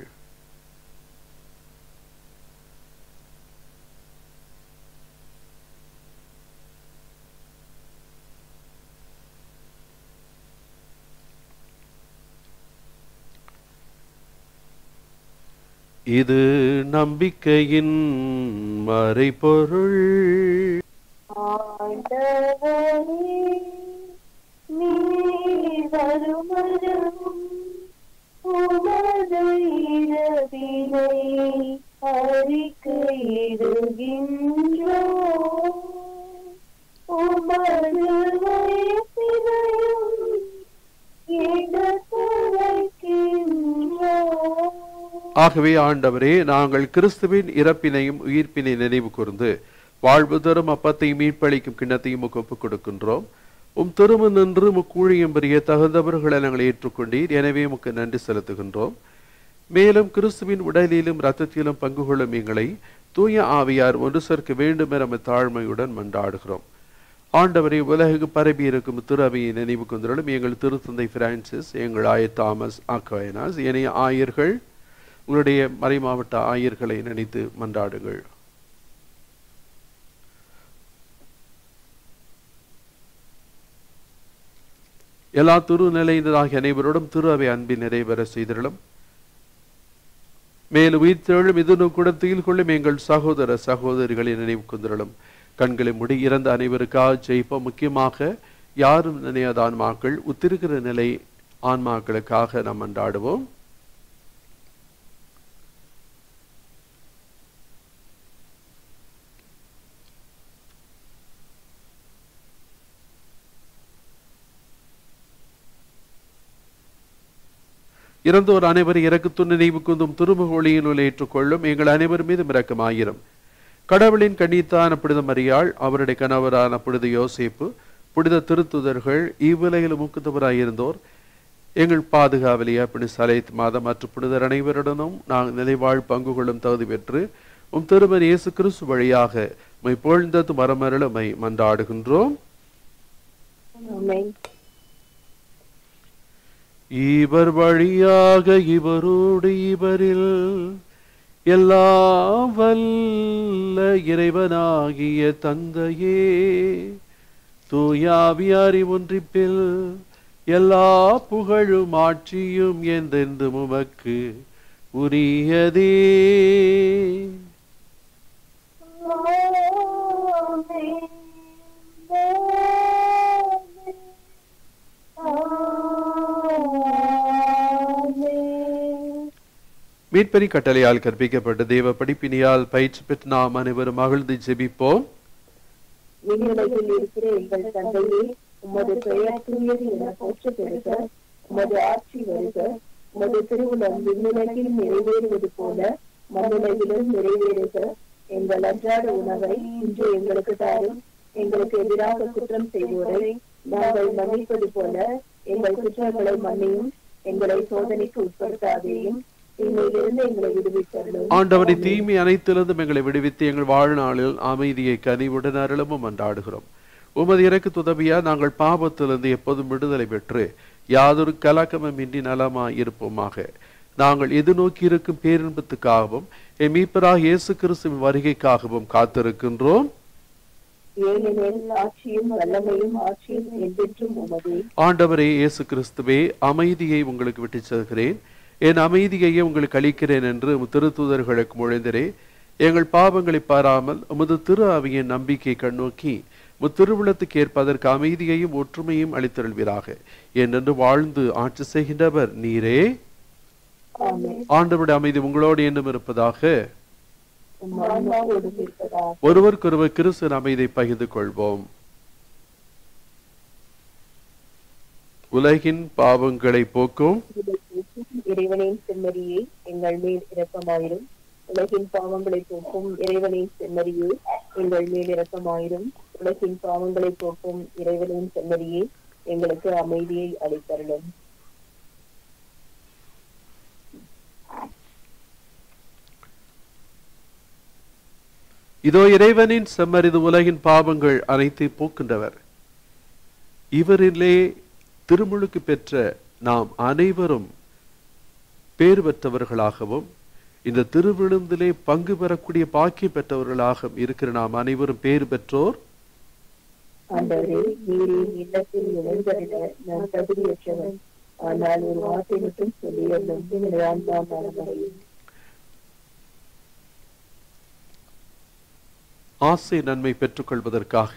[SPEAKER 2] இது நம்பிக்கையின் மறைபொருள்
[SPEAKER 1] ஆண்டவரே நீ வருமளவும் உமது இரவினை அறிக்கையிடுகின்றோம் உமது வயசினையும் எடுத்துரைக்கின்றோம்
[SPEAKER 2] ஆகவே ஆண்டவரே நாங்கள் கிறிஸ்துவின் இறப்பினையும் உயிர்ப்பினை நினைவு கூர்ந்து வாழ்வு தரும் அப்பத்தையும் மீட்பளிக்கும் கிண்ணத்தையும் உமக்கு ஒப்புக் கொடுக்கின்றோம் உம் திரும நின்று முக்கூழியம் பெரிய தகுந்தவர்களை நாங்கள் ஏற்றுக்கொண்டீர் எனவே உமக்கு நன்றி செலுத்துகின்றோம் மேலும் கிறிஸ்துவின் உடலிலும் இரத்தத்திலும் பங்கு கொள்ளும் எங்களை தூய ஆவியார் ஒன்று சேர்க்க வேண்டும் என தாழ்மையுடன் மன்றாடுகிறோம் ஆண்டவரை உலகு பரப்பி இருக்கும் திரு அவையை நினைவு கொண்டிருளும் எங்கள் திருத்தந்தை பிரான்சிஸ் எங்கள் ஆயர் தாமஸ் ஆக்கோயனாஸ் இணைய ஆயர்கள் உங்களுடைய மறைமாவட்ட ஆயர்களை நினைத்து மன்றாடுங்கள் எல்லா துரு நிலையினராகிய அனைவரோடும் திரு அவை அன்பின் நிறைவேற செய்திருளும் மேலும் உயிர்த்தெழும் இது குடத்தில் கொள்ளும் எங்கள் சகோதர சகோதரிகளை நினைவு கொண்டிருளும் கண்களை முடி இறந்த அனைவருக்காக ஜெயிப்போம் முக்கியமாக யாரும் நினையாத ஆன்மாக்கள் உத்திருக்கிற நிலை ஆன்மாக்களுக்காக நாம் மன்றாடுவோம் இறந்தோர் அனைவர் இறக்கு நினைவு குந்தும் திருமுக ஒளியினுள் ஏற்றுக்கொள்ளும் எங்கள் அனைவர் மீதும் இரக்கமாயிரும் கடவுளின் கண்ணித்தான புனித மரியாள் அவருடைய கணவரான புனித யோசேப்பு புனித திருத்துதர்கள் இவ்வுலகில் முக்குத்தவராயிருந்தோர் எங்கள் பாதுகாவலியா புனித சலைத் மாதம் மற்ற புனிதர் அனைவருடனும் நாங்கள் நிலைவாழ் பங்கு கொள்ளும் தகுதி பெற்று உம் திருமன் இயேசு கிறிஸ்து வழியாக மை பொழுந்தது மரமருளமை மன்றாடுகின்றோம்
[SPEAKER 3] ஆமென்
[SPEAKER 2] இவர் வழியாக இவரோடு இவரில் எல்லாம் வல்ல இறைவனாகிய தந்தையே தூயாவியாரி ஒன்றிப்பில் எல்லா புகழும் ஆட்சியும் என்றென்றும் உமக்கு உரியதே மீட்பரி கட்டளையால் கற்பிக்கப்பட்ட தேவ படிப்பினியால் பயிற்சி பெற்று நாம் அனைவரும் மகிழ்ந்து ஜெபிப்போம்
[SPEAKER 3] விண்ணுலகில் இருக்கிற எங்கள் தந்தையே உமது பெயர் தூயது என போற்ற பெறுக உமது ஆட்சி வருக உமது திருவுளம் விண்ணுலகில் நிறைவேறுவது போல மண்ணுலகிலும் நிறைவேறுக எங்கள் அன்றாட உணவை இன்று எங்களுக்கு தாரும் எங்களுக்கு எதிராக குற்றம் செய்வோரை நாங்கள் மன்னிப்பது போல எங்கள் குற்றங்களை மன்னியும் எங்களை சோதனைக்கு உட்படுத்தாதேயும் தீமையிலிருந்து எங்களை விடுவித்தருளும்
[SPEAKER 2] ஆண்டவரை தீமை அனைத்திலிருந்தும் எங்களை விடுவித்து எங்கள் வாழ்நாளில் அமைதியை கனிவுடன் அருளமும் மன்றாடுகிறோம் உமது இறக்கு துதவியா நாங்கள் பாவத்திலிருந்து எப்போதும் விடுதலை பெற்று யாதொரு கலக்கமும் இன்றி நலமாய் இருப்போமாக நாங்கள் எதிர்நோக்கி இருக்கும் பேரின்பத்துக்காகவும் என் மீட்பராக இயேசு கிறிஸ்துவின் வருகைக்காகவும் காத்திருக்கின்றோம்
[SPEAKER 3] ஏனெனில் ஆட்சியும் வல்லமையும் ஆட்சியும் என்றென்றும் உமதே
[SPEAKER 2] ஆண்டவரே இயேசு கிறிஸ்துவே அமைதியை உங்களுக்கு விட்டுச் செல்கிறேன் என் அமைதியையே உங்களுக்கு அளிக்கிறேன் என்று உம் திருத்தூதர்களுக்கு முழைந்தரே எங்கள் பாவங்களை பாராமல் உமது திரு அவையின் நம்பிக்கை கண்ணோக்கி முத்திருவிழத்துக்கு ஏற்பதற்கு அமைதியையும் ஒற்றுமையும் அளித்தருள்வீராக என்றென்று வாழ்ந்து ஆட்சி செய்கின்றவர் நீரே
[SPEAKER 3] ஆமென்
[SPEAKER 2] ஆண்டவருடைய அமைதி உங்களோடு என்னும் இருப்பதாக
[SPEAKER 3] உம் ஆன்மாவோடு இருப்பதாக
[SPEAKER 2] ஒருவருக்கொருவர் கிறிஸ்துவின் அமைதியை பகிர்ந்து கொள்வோம் உலகின் பாவங்களை போக்கும்
[SPEAKER 3] இறைவனின் செம்மறியே எங்கள் மேல் இரக்கமாயிரும் உலகின் பாவங்களை போக்கும் இறைவனின் செம்மறியே எங்கள் மேல் இரக்கமாயிரும் உலகின் பாவங்களை போக்கும் இறைவனின் செம்மறியே எங்களுக்கு அமைதியை அளித்தருளும்
[SPEAKER 2] இதோ இறைவனின் செம்மறிது உலகின் பாவங்கள் அனைத்தை போக்கின்றவர் இவரிலே திருமுழுக்கு பெற்ற நாம் அனைவரும் பேறு பெற்றவர்களாகவும் இந்த திருவிழுந்திலே பங்கு பெறக்கூடிய பாக்கியம் பெற்றவர்களாகவும் இருக்கிற நாம் அனைவரும் பேறு பெற்றோர்
[SPEAKER 3] ஆண்டவரே நீரின் இல்லத்தில் நுழைந்தறிட நான் தகுதியற்றவன் ஆனால் ஒரு வார்த்தை மட்டும் சொல்லியதும் எனது ஆன்மா மரணமடையும்
[SPEAKER 2] ஆசை நன்மை பெற்றுக்கொள்வதற்காக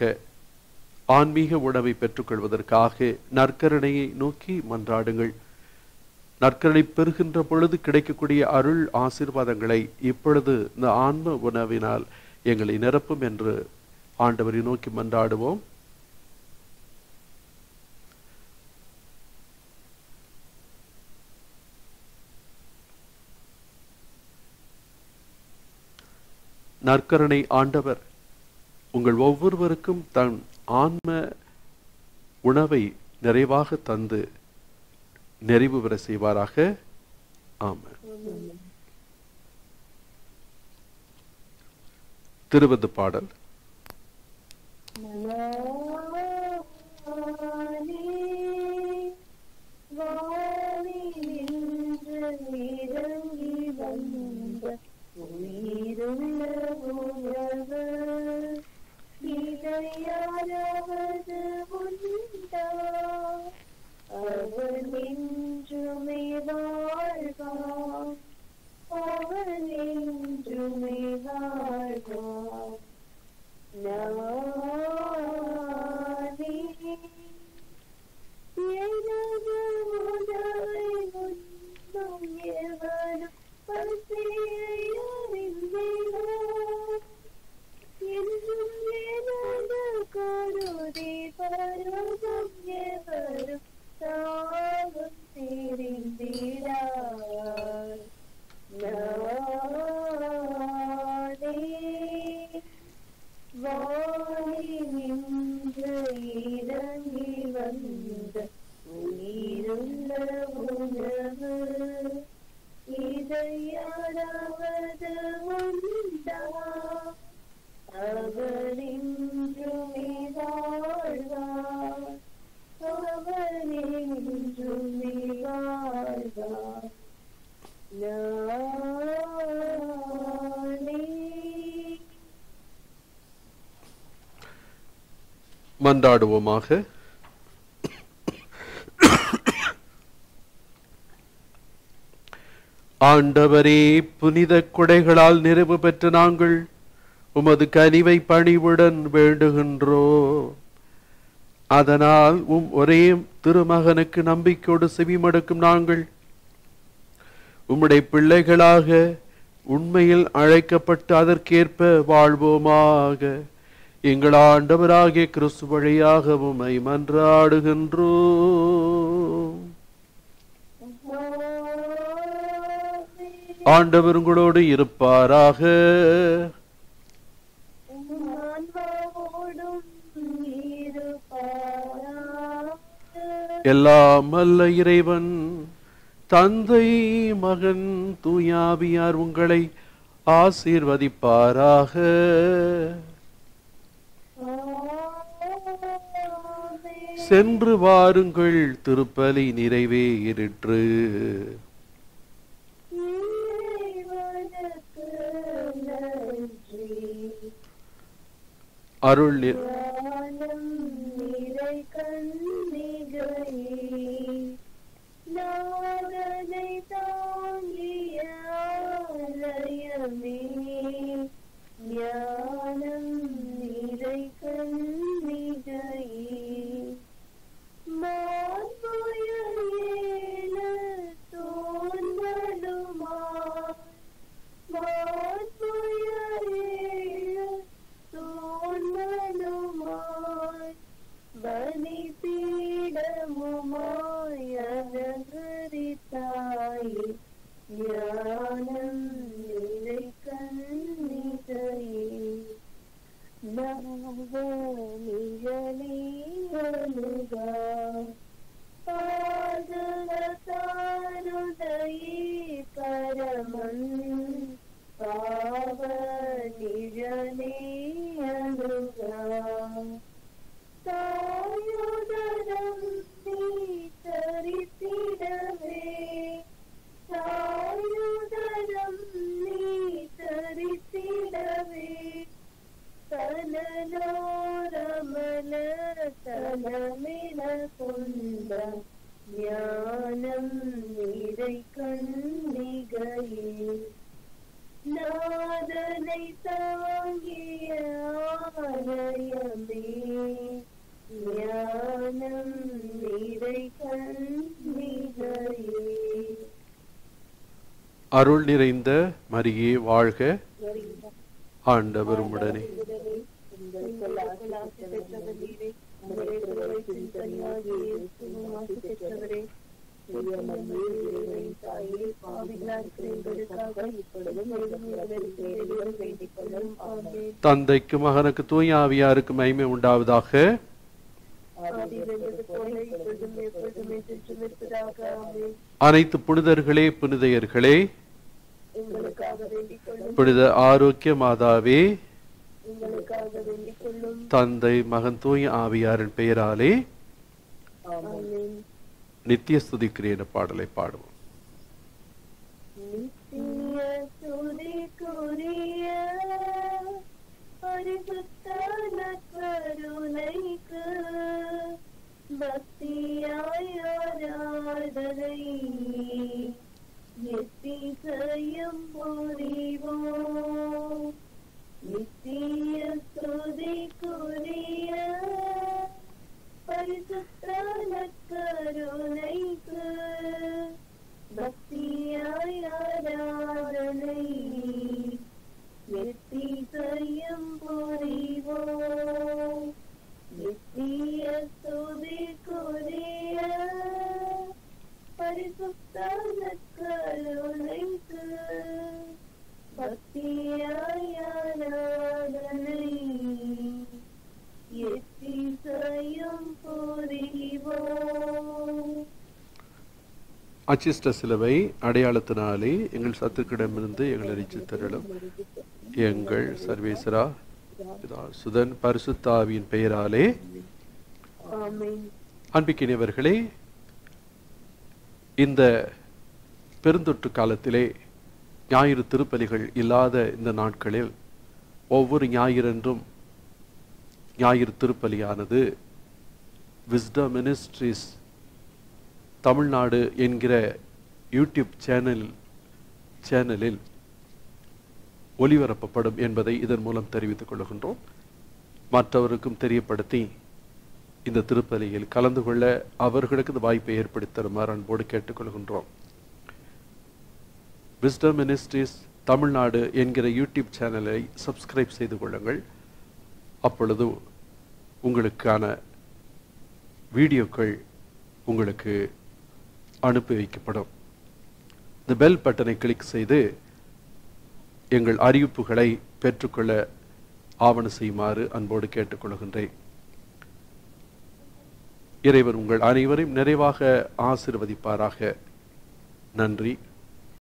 [SPEAKER 2] ஆன்மீக உணவை பெற்றுக்கொள்வதற்காக நற்கருணையை நோக்கி மன்றாடுங்கள் நற்கரணை பெறுகின்ற பொழுது கிடைக்கக்கூடிய அருள் ஆசீர்வாதங்களை இப்பொழுது இந்த ஆன்ம உணவினால் எங்களை நிரப்பும் என்று ஆண்டவரை நோக்கி மன்றாடுவோம் நற்கரணை ஆண்டவர் உங்கள் ஒவ்வொருவருக்கும் தன் ஆன்ம உணவை நிறைவாக தந்து நிறைவு பெற செய்வாராக ஆமென் திருவது பாடல்
[SPEAKER 1] அவர் நின்றுமே வாழ்வார் அவர் நின்றுமே வாழ்வார் நானே எனது உணவை உண்ணும் எவரும் பசியை அறிந்திடார். என்றும் எனது கருதி பருவம் எவரும் தாகம் தெரிந்திடார் நானே வாழி நின்று இறங்கி வந்த உயிருள்ள உணவு இதையாராவது உண்டா அவரின்றுமே வாழ்வார் அவரின்றுமே வாழ்வார் நானே
[SPEAKER 2] மன்றாடுவோமாக ஆண்டவரே புனித கொடைகளால் நிறைவு பெற்ற நாங்கள் உமது கனிவை பணிவுடன் வேண்டுகின்றோ அதனால் உம் ஒரே திருமகனுக்கு நம்பிக்கையோடு செவிமடுக்கும் நாங்கள் உம்முடைய பிள்ளைகளாக உண்மையில் அழைக்கப்பட்டு அதற்கேற்ப வாழ்வோமாக எங்கள் ஆண்டவராகிய கிறிஸ்து வழியாக உம்மை மன்றாடுகின்றோம் ஆண்டவர் உங்களோடு இருப்பாராக
[SPEAKER 1] ஆன்மாவோடும் இருப்பாராக.
[SPEAKER 2] எல்லாம் அல்ல இறைவன் தந்தை மகன் தூயாவியார் உங்களை ஆசீர்வதிப்பாராக
[SPEAKER 1] ஆமென்.
[SPEAKER 2] சென்று வாருங்கள் திருப்பலி நிறைவேறிற்று
[SPEAKER 1] இறைவனுக்கு நன்றி.
[SPEAKER 2] அருள் நி-
[SPEAKER 1] ஞானம் நிறை கன்னிகையே, நாதனை தாங்கிய ஆலயமே, ஞானம் நிறை கன்னிகையே, மார்புயரேன தோன்றலுமாய், மார்புயரேன தோன்றலுமாய், பலிபீடமுமாய் அலங்கரித்தாயே, ஞானம் நிறை கன்னிகையே நவநிழலேறுகா பாதகத்தாருதையே பரமன் பாவ நிழலே அணுகா தாயுதரம் நீ தரித்திடவே தாயுதரம் நீ தரித்திடவே തനലോരമല തലമില കൊണ്ട ஞானம் நிறை கண்ணிகையே நாதனை தாங்கிய ஆலயமே ஞானம் நிறை கண்ணிகையே
[SPEAKER 2] அருள் நிறைந்த மரியே வாழ்க ஆண்டவர் உடனே தந்தைக்கு மகனுக்கு தூய ஆவியாருக்கு மகிமை உண்டாவதாக அனைத்து புனிதர்களே புனிதையர்களே
[SPEAKER 1] எங்களுக்காக வேண்டிக் கொள்ளும்
[SPEAKER 2] புனித ஆரோக்கிய மாதாவே
[SPEAKER 1] எங்களுக்காக வேண்டிக் கொள்ளும்
[SPEAKER 2] தந்தை மகன் தூய ஆவியாரின் பெயராலே
[SPEAKER 1] ஆமென்.
[SPEAKER 2] நித்திய ஸ்துதிக்கிறேன் என்ற பாடலை பாடுவோம்
[SPEAKER 1] நித்திய துதிக்குரிய பரிசுத்தான கருணைக்கு பக்தியாய் ஆராதனை எத்திசையும் புரிவோம் நித்திய துதிக்குரிய பரிசுத்தான கருணைக்கு பக்தியாய் ஆராதனை எத்திசையும் புரிவோம் நித்திய துதிக்குரிய பரிசுத்தான கருணைக்கு பக்தியாய் ஆராதனை எத்திசையும் புரிவோம்
[SPEAKER 2] அச்சிஷ்ட சிலுவை அடையாளத்தினாலே எங்கள் சத்துக்கிடமிருந்து எங்களை ரட்சித் தருளும் எங்கள் சர்வேஸ்வரா பிதா, சுதன் பரிசுத்தாவியின் பெயராலே
[SPEAKER 1] ஆமென்
[SPEAKER 2] அன்பிக்கினியவர்களே இந்த பெருந்தொற்று காலத்திலே ஞாயிறு திருப்பலிகள் இல்லாத இந்த நாட்களில் ஒவ்வொரு ஞாயிறன்றும் ஞாயிறு திருப்பலியானது விஸ்டம் மினிஸ்ட்ரிஸ் தமிழ்நாடு என்கிற யூடியூப் சேனல் சேனலில் ஒளிபரப்பப்படும் என்பதை இதன் மூலம் தெரிவித்துக் கொள்கின்றோம் மற்றவருக்கும் தெரியப்படுத்தி இந்த திருப்பலியில் கலந்து கொள்ள அவர்களுக்கு இந்த வாய்ப்பை ஏற்படுத்தி தருமாறு அன்போடு கேட்டுக்கொள்கின்றோம் விஸ்டம் மினிஸ்ட்ரிஸ் தமிழ்நாடு என்கிற யூடியூப் சேனலை சப்ஸ்கிரைப் செய்து கொள்ளுங்கள் அப்பொழுது உங்களுக்கான வீடியோக்கள் உங்களுக்கு அனுப்பி வைக்கப்படும் இந்த பெல் பட்டனை கிளிக் செய்து எங்கள் அறிவிப்புகளை பெற்றுக்கொள்ள ஆவண செய்யுமாறு அன்போடு கேட்டுக்கொள்கின்றேன் இறைவன் உங்கள் அனைவரையும் நிறைவாக ஆசிர்வதிப்பாராக நன்றி